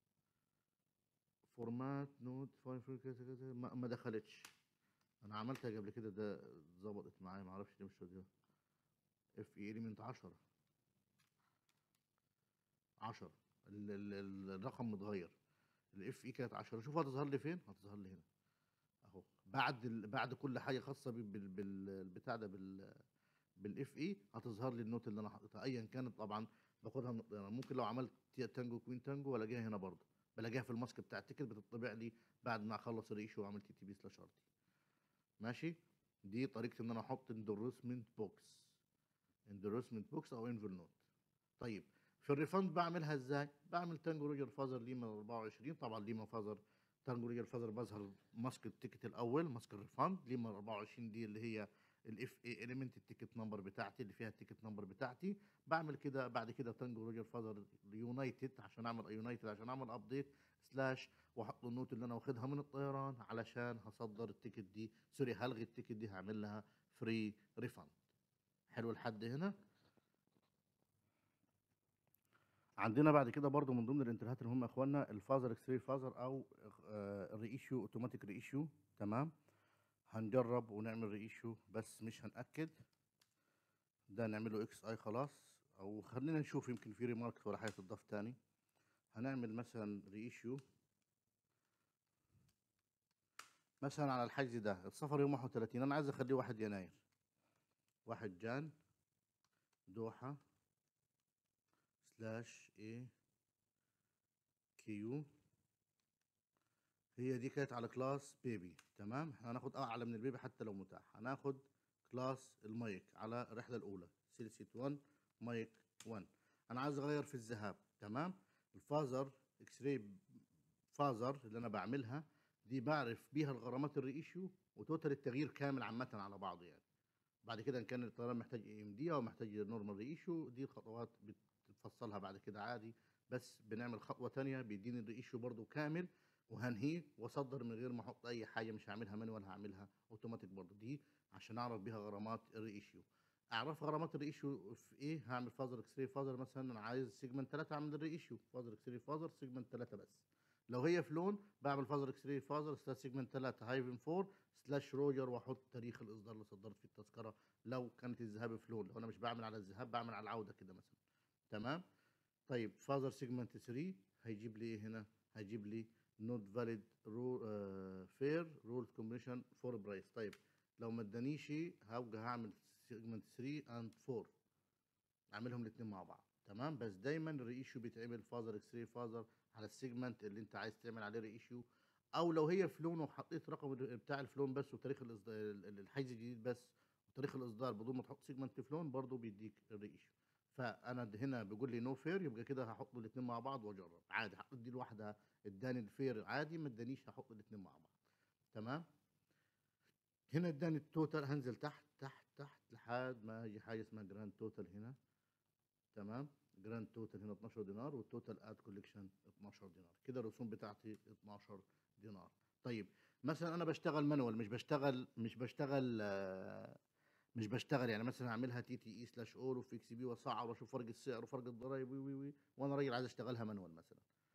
فورمات نوت فايل كذا كذا ما, ما دخلتش انا عملتها قبل كده ده ظبطت معايا ما اعرفش ليه مش راضيه اف اي اليمنت 10 10 ال- ال- ال- الرقم متغير الاف اي كانت 10 شوف هتظهر لي فين هتظهر لي هنا اهو بعد ال... بعد كل حاجه خاصه بال... بال... بالبتاع ده بال بالاف اي هتظهر لي النوت اللي انا حاططها ايا كانت طبعا باخدها من الطيران ممكن لو عملت تانجو كوين تانجو والاقيها هنا برضه بلاقيها في الماسك بتاع التيكت بتطبع لي بعد ما اخلص الريشو واعمل تي تي بي سلاش ار تي ماشي دي طريقه ان انا احط اندورسمنت بوكس اندورسمنت بوكس او انفل نوت طيب في الريفند بعملها ازاي بعمل تانجو روجر فازر ليما 24 طبعا ليما فازر تانجو روجر فازر بظهر ماسك التيكت الاول ماسك الريفند ليما 24 دي اللي هي الاف اي اليمنت التيكت نمبر بتاعتي اللي فيها التيكت نمبر بتاعتي بعمل كده بعد كده تانجو روجر فازر يونايتد عشان اعمل يونايتد عشان اعمل ابديت سلاش واحط النوت اللي انا واخدها من الطيران علشان هصدر التيكت دي سوري هلغي التيكت دي هعمل لها فري ريفند حلو لحد هنا عندنا بعد كده برضو من ضمن الانترهات اللي هم يا اخوانا الفازر اكس راي فازر او آه، الريشيو اوتوماتيك ريشيو تمام هنجرب ونعمل ريشيو بس مش هنأكد ده نعمله اكس اي خلاص او خلينا نشوف يمكن في ريمارك ولا حاجه تضاف تاني هنعمل مثلا ريشيو مثلا على الحجز ده السفر يوم 31 انا عايز اخليه 1 يناير 1 جان دوحه سلاش اي كيو هي دي كانت على كلاس بيبي تمام احنا هناخد اعلى من البيبي حتى لو متاح هناخد كلاس المايك على الرحله الاولى سيلسيت 1 مايك 1 انا عايز اغير في الذهاب تمام الفازر اكس راي فازر اللي انا بعملها دي بعرف بيها الغرامات الريشيو وتوتال التغيير كامل عامه على بعضه يعني بعد كده ان كان الطيران محتاج اي ام دي او محتاج نورمال ريشيو دي الخطوات بتفصلها بعد كده عادي بس بنعمل خطوه تانية بيديني الريشيو برضو كامل وهنهيه واصدر من غير ما احط اي حاجه مش هعملها مانوال هعملها اوتوماتيك برضو دي عشان اعرف بيها غرامات الريشيو اعرف غرامات الريشيو في ايه هعمل فازر اكس راي فازر مثلا انا عايز سيجمنت 3 اعمل الريشيو فازر اكس راي فازر سيجمنت 3 بس لو هي في لون بعمل فازر اكس راي فازر سلاش سيجمنت 3 هايفن 4 سلاش روجر واحط تاريخ الاصدار اللي صدرت فيه التذكره لو كانت الذهاب في لون لو انا مش بعمل على الذهاب بعمل على العوده كده مثلا تمام طيب فازر سيجمنت 3 هيجيب لي ايه هنا هيجيب لي نوت فاليد فير رول كومبينيشن فور برايس طيب لو ما ادانيش هبقى هعمل سيجمنت 3 اند 4 اعملهم الاثنين مع بعض تمام بس دايما الريشيو بيتعمل فازر اكس راي فازر على السيجمنت اللي انت عايز تعمل عليه ريشيو او لو هي فلون وحطيت رقم ال- بتاع الفلون بس وتاريخ الإصدار الحيز الجديد بس وتاريخ الاصدار بدون ما تحط سيجمنت فلون برضه بيديك الريشيو فانا د- هنا بيقول لي نو فير يبقى كده هحط الاثنين مع بعض واجرب عادي هحط دي لوحدها اداني الفير عادي ما ادانيش هحط الاثنين مع بعض تمام هنا اداني التوتال هنزل تحت تحت تحت لحد ما يجي حاجه اسمها جراند توتال هنا تمام جراند توتال هنا 12 دينار والتوتال اد كوليكشن 12 دينار كده الرسوم بتاعتي 12 دينار طيب مثلا انا بشتغل مانوال مش بشتغل مش بشتغل آه، مش بشتغل يعني مثلا اعملها تي تي اي سلاش اول وفي اكس بي واسعر واشوف فرق السعر وفرق الضرايب وي وي وي وانا راجل عايز اشتغلها مانوال مثلا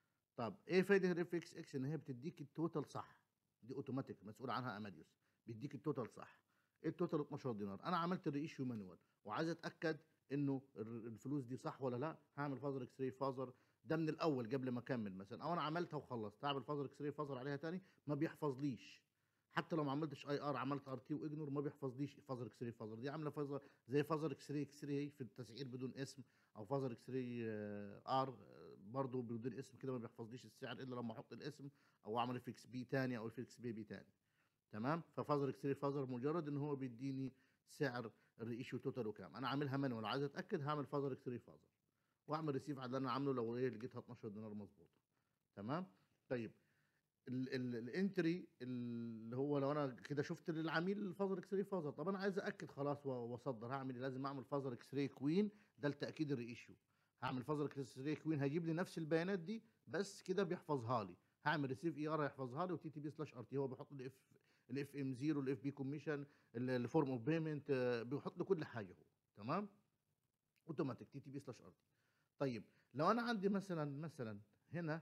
طب ايه فايده الاف اكس اكس ان هي بتديك التوتال صح دي اوتوماتيك مسؤول عنها اماديوس بيديك التوتال صح ايه التوتال 12 دينار انا عملت الريشيو مانوال وعايز اتاكد انه ال- الفلوس دي صح ولا لا هعمل فازر اكس راي فازر ده من الاول قبل ما اكمل مثلا او انا عملتها وخلصت هعمل فازر اكس راي فازر عليها تاني ما بيحفظليش حتى لو ما عملتش اي ار عملت ار تي واجنور ما بيحفظليش فازر اكس راي فازر دي عامله فازر زي فازر اكس راي اكس راي في التسعير بدون اسم او فازر اكس راي ار برضه بدون اسم كده ما بيحفظليش السعر الا لما احط الاسم او اعمل اف اكس بي تاني او اف اكس بي بي تاني تمام ففازر اكس راي فازر مجرد ان هو بيديني سعر الريشيو توتال وكام انا عاملها مانوال عايز اتاكد هعمل فازر اكس راي فازر واعمل ريسيف على اللي انا عامله لو ايه لقيتها 12 دينار مظبوطه تمام طيب ال- ال- الانتري اللي هو لو انا كده شفت للعميل الفازر اكس راي فازر طب انا عايز ااكد خلاص و- واصدر هعمل إيه؟ لازم اعمل فازر اكس راي كوين ده لتاكيد الريشيو هعمل فازر اكس راي كوين هجيب لي نفس البيانات دي بس كده بيحفظها لي هعمل ريسيف اي ار هيحفظها لي وتي تي بي سلاش ار تي هو بيحط لي اف الاف ام 0 الاف بي كوميشن الفورم اوف بيمنت بيحط لي كل حاجه هو تمام اوتوماتيك تي تي بي سلاش ار تي طيب لو انا عندي مثلا مثلا هنا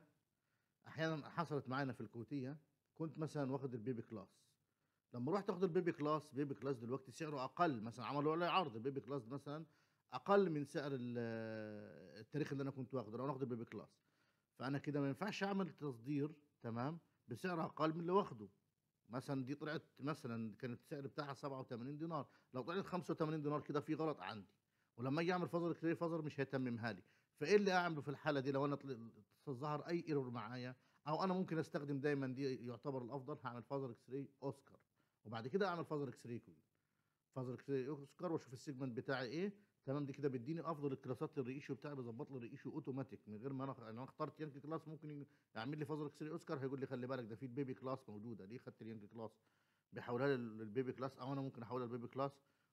احيانا حصلت معانا في الكويتيه كنت مثلا واخد البيبي كلاس لما رحت اخد البيبي كلاس بيبي كلاس دلوقتي سعره اقل مثلا عملوا عليه عرض البيبي كلاس مثلا اقل من سعر ال- التاريخ اللي انا كنت واخده لو انا واخد البيبي كلاس فانا كده ما ينفعش اعمل تصدير تمام بسعر اقل من اللي واخده مثلا دي طلعت مثلا كانت السعر بتاعها 87 دينار لو طلعت 85 دينار كده في غلط عندي ولما اجي اعمل فازر كري فازر مش هيتممها لي فايه اللي اعمله في الحاله دي لو انا طل- ظهر اي ايرور معايا او انا ممكن استخدم دايما دي يعتبر الافضل هعمل فازر اكس راي اوسكار وبعد كده اعمل فازر اكس راي كوين فازر اكس راي اوسكار واشوف السيجمنت بتاعي ايه تمام دي كده بيديني افضل الكلاسات للريشيو بتاعي بيظبط لي الريشيو اوتوماتيك من غير ما انا يعني انا اخترت يانكي كلاس ممكن ي- يعمل لي فازر اكس راي اوسكار هيقول لي خلي بالك ده في البيبي كلاس موجوده ليه خدت اليانكي كلاس بيحولها لي للبيبي كلاس او انا ممكن احولها للبيبي كلاس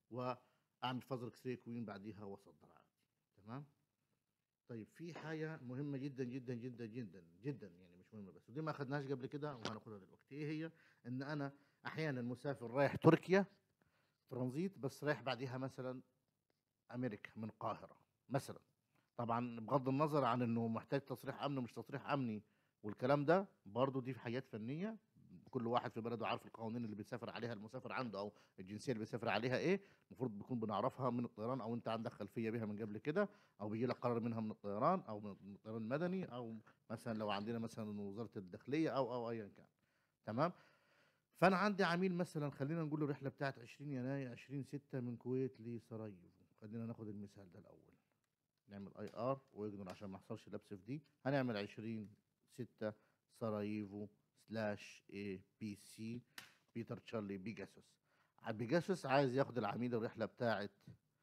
واعمل فازر اكس راي كوين بعديها واصدر عادي تمام طيب في حاجه مهمه جدا جدا جدا جدا جدا يعني مش مهمه بس ودي ما اخدناهاش قبل كده وهناخدها دلوقتي ايه هي ان انا احيانا مسافر رايح تركيا ترانزيت بس رايح بعديها مثلا امريكا من القاهره مثلا طبعا بغض النظر عن انه محتاج تصريح امن ومش تصريح امني والكلام ده برضه دي في حاجات فنيه كل واحد في بلده عارف القوانين اللي بيسافر عليها المسافر عنده او الجنسيه اللي بيسافر عليها ايه المفروض بيكون بنعرفها من الطيران او انت عندك خلفيه بيها من قبل كده او بيجي لك قرار منها من الطيران او من الطيران المدني او مثلا لو عندنا مثلا وزاره الداخليه او او ايا كان تمام فانا عندي عميل مثلا خلينا نقول الرحله بتاعت 20 يناير 20 6 من كويت لسراييفو خلينا ناخد المثال ده الاول نعمل اي ار واجنر عشان ما يحصلش لبس في دي هنعمل 20 6 سراييفو سلاش اي بي سي بيتر تشارلي بيجاسوس ع- بيجاسوس عايز ياخد العميل الرحله بتاعت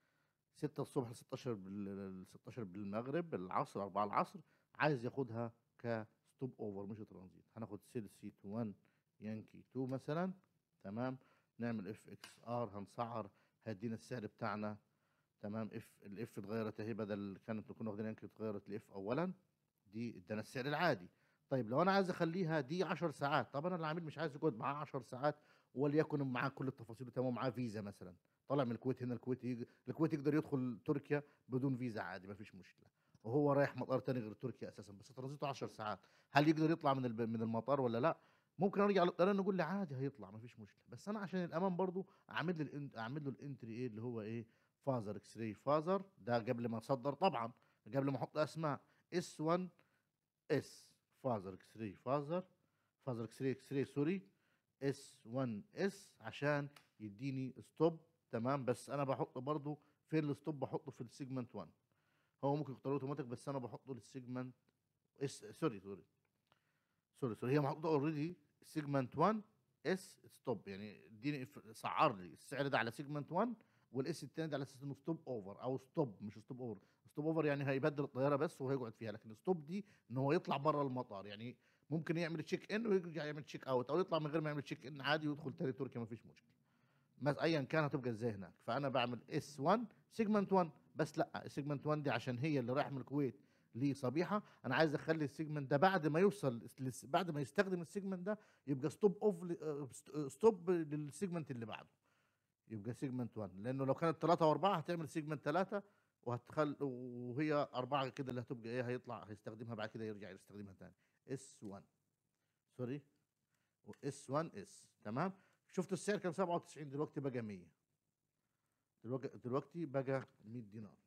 6 الصبح ل 16 بال 16 بالمغرب العصر 4 العصر عايز ياخدها كستوب اوفر مش ترانزيت هناخد سيل سي 1 يانكي 2 مثلا تمام نعمل اف اكس ار هنسعر هيدينا السعر بتاعنا تمام اف الاف اتغيرت اهي بدل كانت كنا واخدين يانكي اتغيرت لاف اولا دي ادانا السعر العادي طيب لو انا عايز اخليها دي 10 ساعات طب انا العميل مش عايز يقعد معاه 10 ساعات وليكن معاه كل التفاصيل تمام معاه فيزا مثلا طالع من الكويت هنا الكويت يج... الكويت يقدر يدخل تركيا بدون فيزا عادي ما فيش مشكله وهو رايح مطار تاني غير تركيا اساسا بس ترانزيته 10 ساعات هل يقدر يطلع من الب... من المطار ولا لا ممكن ارجع للطيران نقول لي عادي هيطلع ما فيش مشكله بس انا عشان الامان برضو اعمل له الان... اعمل له الانتري ايه اللي هو ايه فازر اكس راي فازر ده قبل ما اصدر طبعا قبل ما احط اسماء اس 1 اس فازر اكس راي فازر فازر اكس راي اكس راي سوري اس 1 اس عشان يديني ستوب تمام بس انا بحط برضو فين الستوب بحطه في السيجمنت 1 هو ممكن يختار اوتوماتيك بس انا بحطه للسيجمنت اس سوري سوري سوري سوري هي محطوطه اوريدي سيجمنت 1 اس ستوب يعني اديني ف- سعر لي السعر ده على سيجمنت 1 والاس التاني ده على اساس انه ستوب اوفر او ستوب مش ستوب اوفر ستوب اوفر يعني هيبدل الطياره بس وهيقعد فيها لكن ستوب دي ان هو يطلع بره المطار يعني ممكن يعمل تشيك ان ويرجع يعمل تشيك اوت او يطلع من غير ما يعمل تشيك ان عادي ويدخل تاني تركيا ما فيش مشكله مس- ايا كان هتبقى ازاي هناك فانا بعمل اس 1 سيجمنت 1 بس لا السيجمنت 1 دي عشان هي اللي رايح من الكويت لصبيحه انا عايز اخلي السيجمنت ده بعد ما يوصل للس- بعد ما يستخدم السيجمنت ده يبقى ستوب اوف ستوب للسيجمنت اللي بعده يبقى سيجمنت 1 لانه لو كانت 3 و4 هتعمل سيجمنت 3 وهتخل وهي أربعة كده اللي هتبقى ايه هيطلع هيستخدمها بعد كده يرجع يستخدمها تاني اس 1 سوري اس 1 اس تمام شفت السعر كان 97 دلوقتي بقى 100 دلوقتي دلوقتي بقى 100 دينار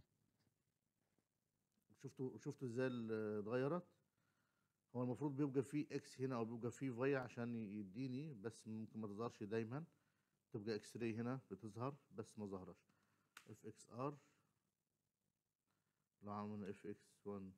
شفتوا شفتوا ازاي ال- اتغيرت هو المفروض بيبقى فيه اكس هنا او بيبقى فيه فاي عشان يديني بس ممكن ما تظهرش دايما تبقى اكس راي هنا بتظهر بس ما ظهرش اف اكس ار لو عملنا اف اكس 1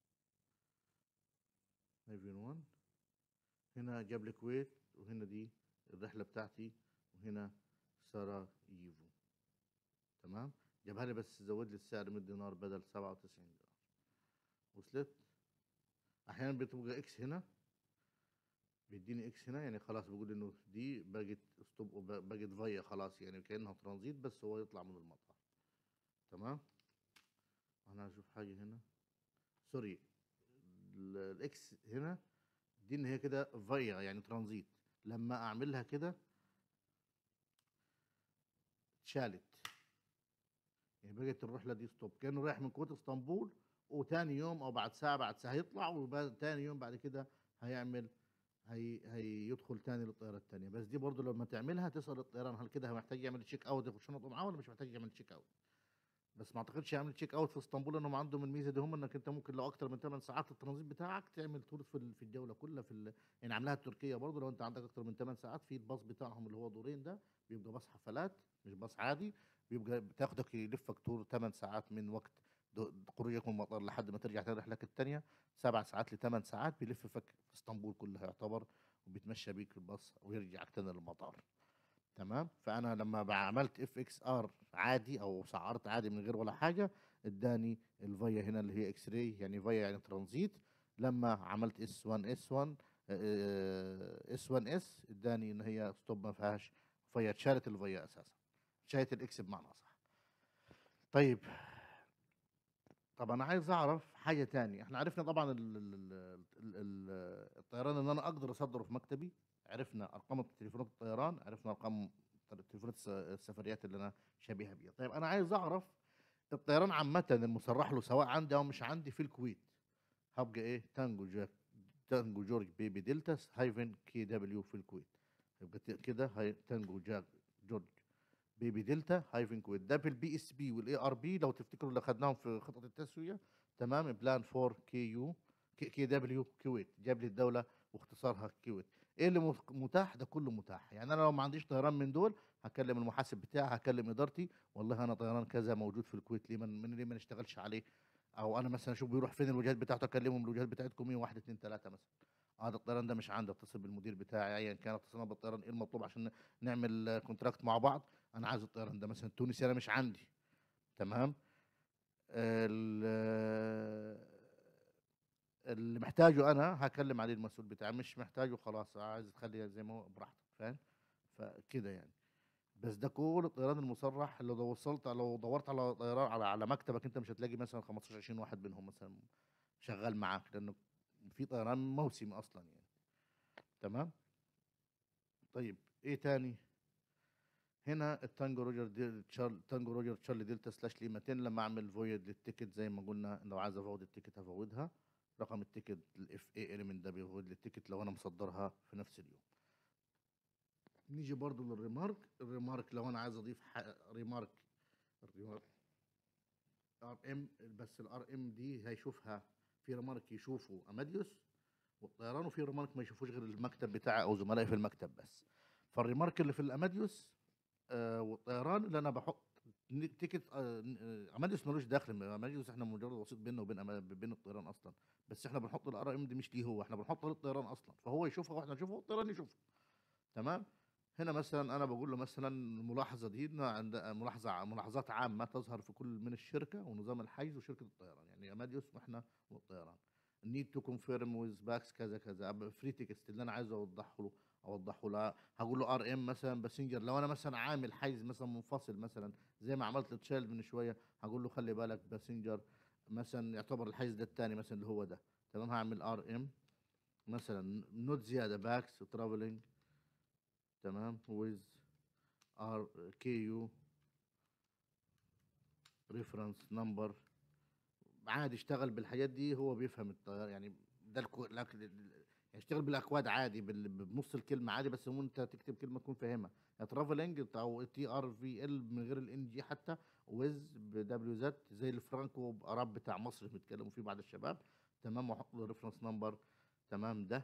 هيفن 1 هنا جاب لي كويت وهنا دي الرحله بتاعتي وهنا سراييفو تمام جابها لي بس زود لي السعر 100 دينار بدل 97 دينار وصلت احيانا بتبقى اكس هنا بيديني اكس هنا يعني خلاص بيقول انه دي بقت ستوب بقت فايا خلاص يعني كانها ترانزيت بس هو يطلع من المطار تمام انا هشوف حاجه هنا سوري ال- الاكس هنا دي ان هي كده فايا يعني ترانزيت لما اعملها كده اتشالت يعني بقت الرحله دي ستوب كانه رايح من كويت اسطنبول وتاني يوم او بعد ساعه بعد ساعه هيطلع وتاني يوم بعد كده هيعمل هي هيدخل تاني للطياره التانيه بس دي برضه لما تعملها تسال الطيران هل كده محتاج يعمل تشيك اوت ياخد شنطه معاه ولا مش محتاج يعمل تشيك اوت بس ما اعتقدش يعمل تشيك اوت في اسطنبول لانهم عندهم الميزه دي هم انك انت ممكن لو اكتر من 8 ساعات الترانزيت بتاعك تعمل تور في ال- في الدوله كلها في ال... يعني عاملاها التركيه برضه لو انت عندك اكتر من 8 ساعات في الباص بتاعهم اللي هو دورين ده بيبقى باص حفلات مش باص عادي بيبقى بتاخدك يلفك تور 8 ساعات من وقت دو- خروجك من المطار لحد ما ترجع تاني رحلتك الثانيه سبع ساعات لثمان ساعات بيلف فك اسطنبول كلها يعتبر وبيتمشى بيك الباص ويرجعك تاني للمطار تمام فانا لما عملت اف اكس ار عادي او سعرت عادي من غير ولا حاجه اداني الفيا هنا اللي هي اكس راي يعني فيا يعني ترانزيت لما عملت اس 1 اس 1 اس 1 اس اداني ان هي ستوب ما فيهاش فيا اتشالت الفيا اساسا شالت الاكس بمعنى صح طيب طب انا عايز اعرف حاجه تاني احنا عرفنا طبعا ال ال ال ال ال الطيران ان انا اقدر اصدره في مكتبي عرفنا ارقام تليفونات الطيران عرفنا ارقام تليفونات الس- السفريات اللي انا شبيهه بيها طيب انا عايز اعرف الطيران عامه المصرح له سواء عندي او مش عندي في الكويت هبقى ايه تانجو جاك تانجو جورج بيبي دلتا هايفن كي دبليو في الكويت يبقى ت- كده هاي تانجو جاك جورج بيبي دلتا هايفن كويت ده بالبي اس بي والاي ار بي لو تفتكروا اللي خدناهم في خطه التسويه تمام بلان 4 كي يو كي دبليو كويت جاب لي الدوله واختصارها كويت ايه اللي مت- متاح ده كله متاح يعني انا لو ما عنديش طيران من دول هكلم المحاسب بتاعي هكلم ادارتي والله انا طيران كذا موجود في الكويت ليه من من ليه ما نشتغلش عليه او انا مثلا اشوف بيروح فين الوجهات بتاعته اكلمهم الوجهات بتاعتكم ايه واحد اتنين تلاته مثلا اه ده الطيران ده مش عندي اتصل بالمدير بتاعي ايا كان اتصلنا بالطيران ايه المطلوب عشان نعمل كونتراكت مع بعض انا عايز الطيران ده مثلا التونسي انا مش عندي تمام ال- اللي محتاجه انا هكلم عليه المسؤول بتاعي مش محتاجه خلاص عايز تخليه زي ما هو براحتك فاهم فكده يعني بس ده كل الطيران المصرح لو لو وصلت لو دورت على طيران على على مكتبك انت مش هتلاقي مثلا 15 20 واحد منهم مثلا شغال معاك لانه في طيران موسمي اصلا يعني تمام طيب ايه تاني هنا التانجو روجر دي تشارل تانجو روجر تشارلي دلتا سلاش لي 200 لما اعمل فويد للتيكت زي ما قلنا لو عايز افوض التيكت هفوضها رقم التيكت الاف اي اليمنت ده بيفوض لي التيكت لو انا مصدرها في نفس اليوم نيجي برضو للريمارك الريمارك لو انا عايز اضيف ح- ريمارك الريمارك ار ام بس الار ام دي هيشوفها في ريمارك يشوفه اماديوس والطيران وفي ريمارك ما يشوفوش غير المكتب بتاعي او زملائي في المكتب بس فالريمارك اللي في الاماديوس آه والطيران اللي انا بحط ن- تيكت آه ن- آه، اماديوس ملوش دخل اماديوس احنا مجرد وسيط بيننا وبين أما- بين الطيران اصلا بس احنا بنحط الار ام دي مش ليه هو احنا بنحطها للطيران اصلا فهو يشوفها واحنا نشوفها والطيران يشوفها تمام هنا مثلا انا بقول له مثلا الملاحظه دي إن عند ملاحظه ملاحظات عامه تظهر في كل من الشركه ونظام الحجز وشركه الطيران يعني اماديوس واحنا والطيران نيد تو كونفيرم ويز باكس كذا كذا فري تيكست اللي انا عايز اوضحه له اوضحه له هقول له ار ام مثلا باسنجر لو انا مثلا عامل حيز مثلا منفصل مثلا زي ما عملت لتشايلد من شويه هقول له خلي بالك باسنجر مثلا يعتبر الحيز ده الثاني مثلا اللي هو ده تمام هعمل ار ام مثلا نوت زياده باكس ترافلينج تمام ويز ار كي يو ريفرنس نمبر عادي اشتغل بالحاجات دي هو بيفهم الطيار يعني ده الكو... لك- يعني اشتغل بالاكواد عادي بال- بنص الكلمه عادي بس هو انت تكتب كلمه تكون فاهمها يا ترافلنج او تي ار في ال من غير الان جي حتى ويز بدبليو زد زي الفرانكو اراب بتاع مصر اللي بيتكلموا فيه بعض الشباب تمام واحط له ريفرنس نمبر تمام ده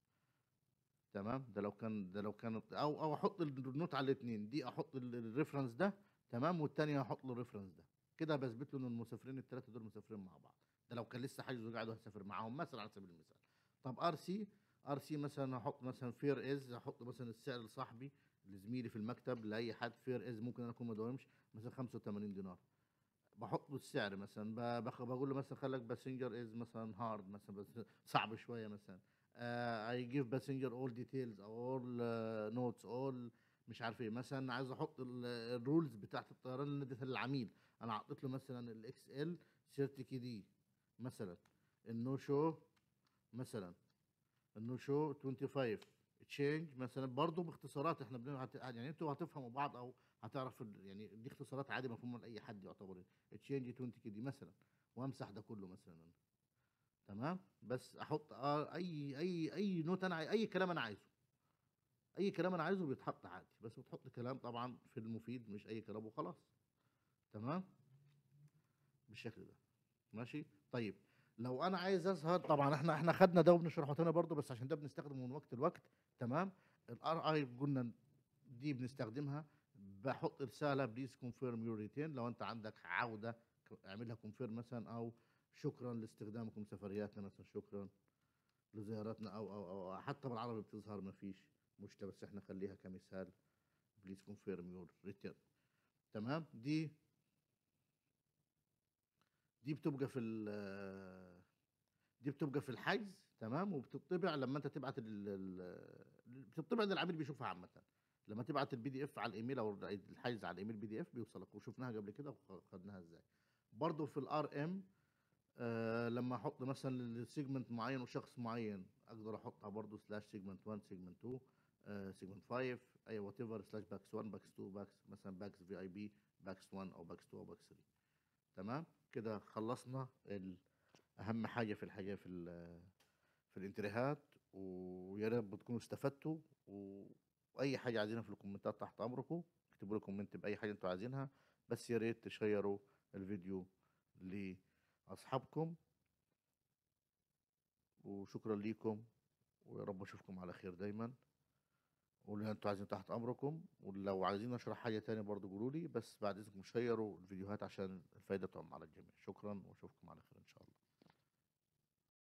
تمام ده لو كان ده لو كانت او او احط النوت على الاثنين دي احط ال- الريفرنس ده تمام والثانيه احط له الريفرنس ده كده بثبت له ان المسافرين الثلاثه دول مسافرين مع بعض ده لو كان لسه حاجز وقاعد هسافر معاهم مثلا على سبيل المثال طب ار سي ار سي مثلا احط مثلا فير از احط مثلا السعر لصاحبي لزميلي في المكتب لاي حد فير از ممكن انا اكون ما دوامش مثلا 85 دينار بحط له السعر مثلا ب- بخ- بقول له مثلا خليك باسنجر از مثلا هارد مثلا بس صعب شويه مثلا اي جيف باسنجر اول ديتيلز او اول نوتس اول مش عارف ايه مثلا عايز احط الرولز بتاعت الطيران اللي اديتها للعميل انا حطيت له مثلا الاكس ال سيرتي كي دي مثلا النو شو مثلا النو شو 25 تشينج مثلا برضه باختصارات احنا بن... هت... يعني انتوا هتفهموا بعض او هتعرف ال- يعني دي اختصارات عادي مفهومه لاي حد يعتبر تشينج 20 كي دي مثلا وامسح ده كله مثلا أنا. تمام بس احط آه اي اي اي نوت انا عاي- اي كلام انا عايزه اي كلام انا عايزه بيتحط عادي بس بتحط كلام طبعا في المفيد مش اي كلام وخلاص تمام بالشكل ده ماشي طيب لو انا عايز اظهر طبعا احنا احنا خدنا ده وبنشرحه تاني برضه بس عشان ده بنستخدمه من وقت لوقت تمام الار اي قلنا دي بنستخدمها بحط رساله بليز كونفيرم يور ريتين لو انت عندك عوده ك- اعملها كونفيرم مثلا او شكرا لاستخدامكم سفرياتنا مثلا شكرا لزياراتنا او او او أو حتى بالعربي بتظهر ما فيش مشكله بس احنا خليها كمثال بليز كونفيرم يور ريتيرن تمام دي دي بتبقى في ال- دي بتبقى في الحجز تمام وبتطبع لما انت تبعت ال- ال- بتطبع ان العميل بيشوفها عامه لما تبعت البي دي اف على الايميل او الحجز على الايميل بي دي اف بيوصلك وشفناها قبل كده وخدناها ازاي برضه في الار ام آه لما احط مثلا سيجمنت معين وشخص معين اقدر احطها برضه سلاش سيجمنت 1 سيجمنت 2 آه سيجمنت 5 اي وات ايفر سلاش باكس 1 باكس 2 باكس مثلا باكس في اي بي باكس 1 او باكس 2 او باكس 3 تمام كده خلصنا ال- اهم حاجه في الحاجه في ال- في الانتريهات ويا رب تكونوا استفدتوا و- واي حاجه عايزينها في الكومنتات تحت امركم اكتبوا لي كومنت باي حاجه انتوا عايزينها بس يا ريت تشيروا الفيديو لاصحابكم وشكرا ليكم ويا رب اشوفكم على خير دايما واللي انتوا عايزين تحت امركم ولو عايزين اشرح حاجه تاني برضو قولوا لي بس بعد اذنكم شيروا الفيديوهات عشان الفايده تعم على الجميع شكرا واشوفكم على خير ان شاء الله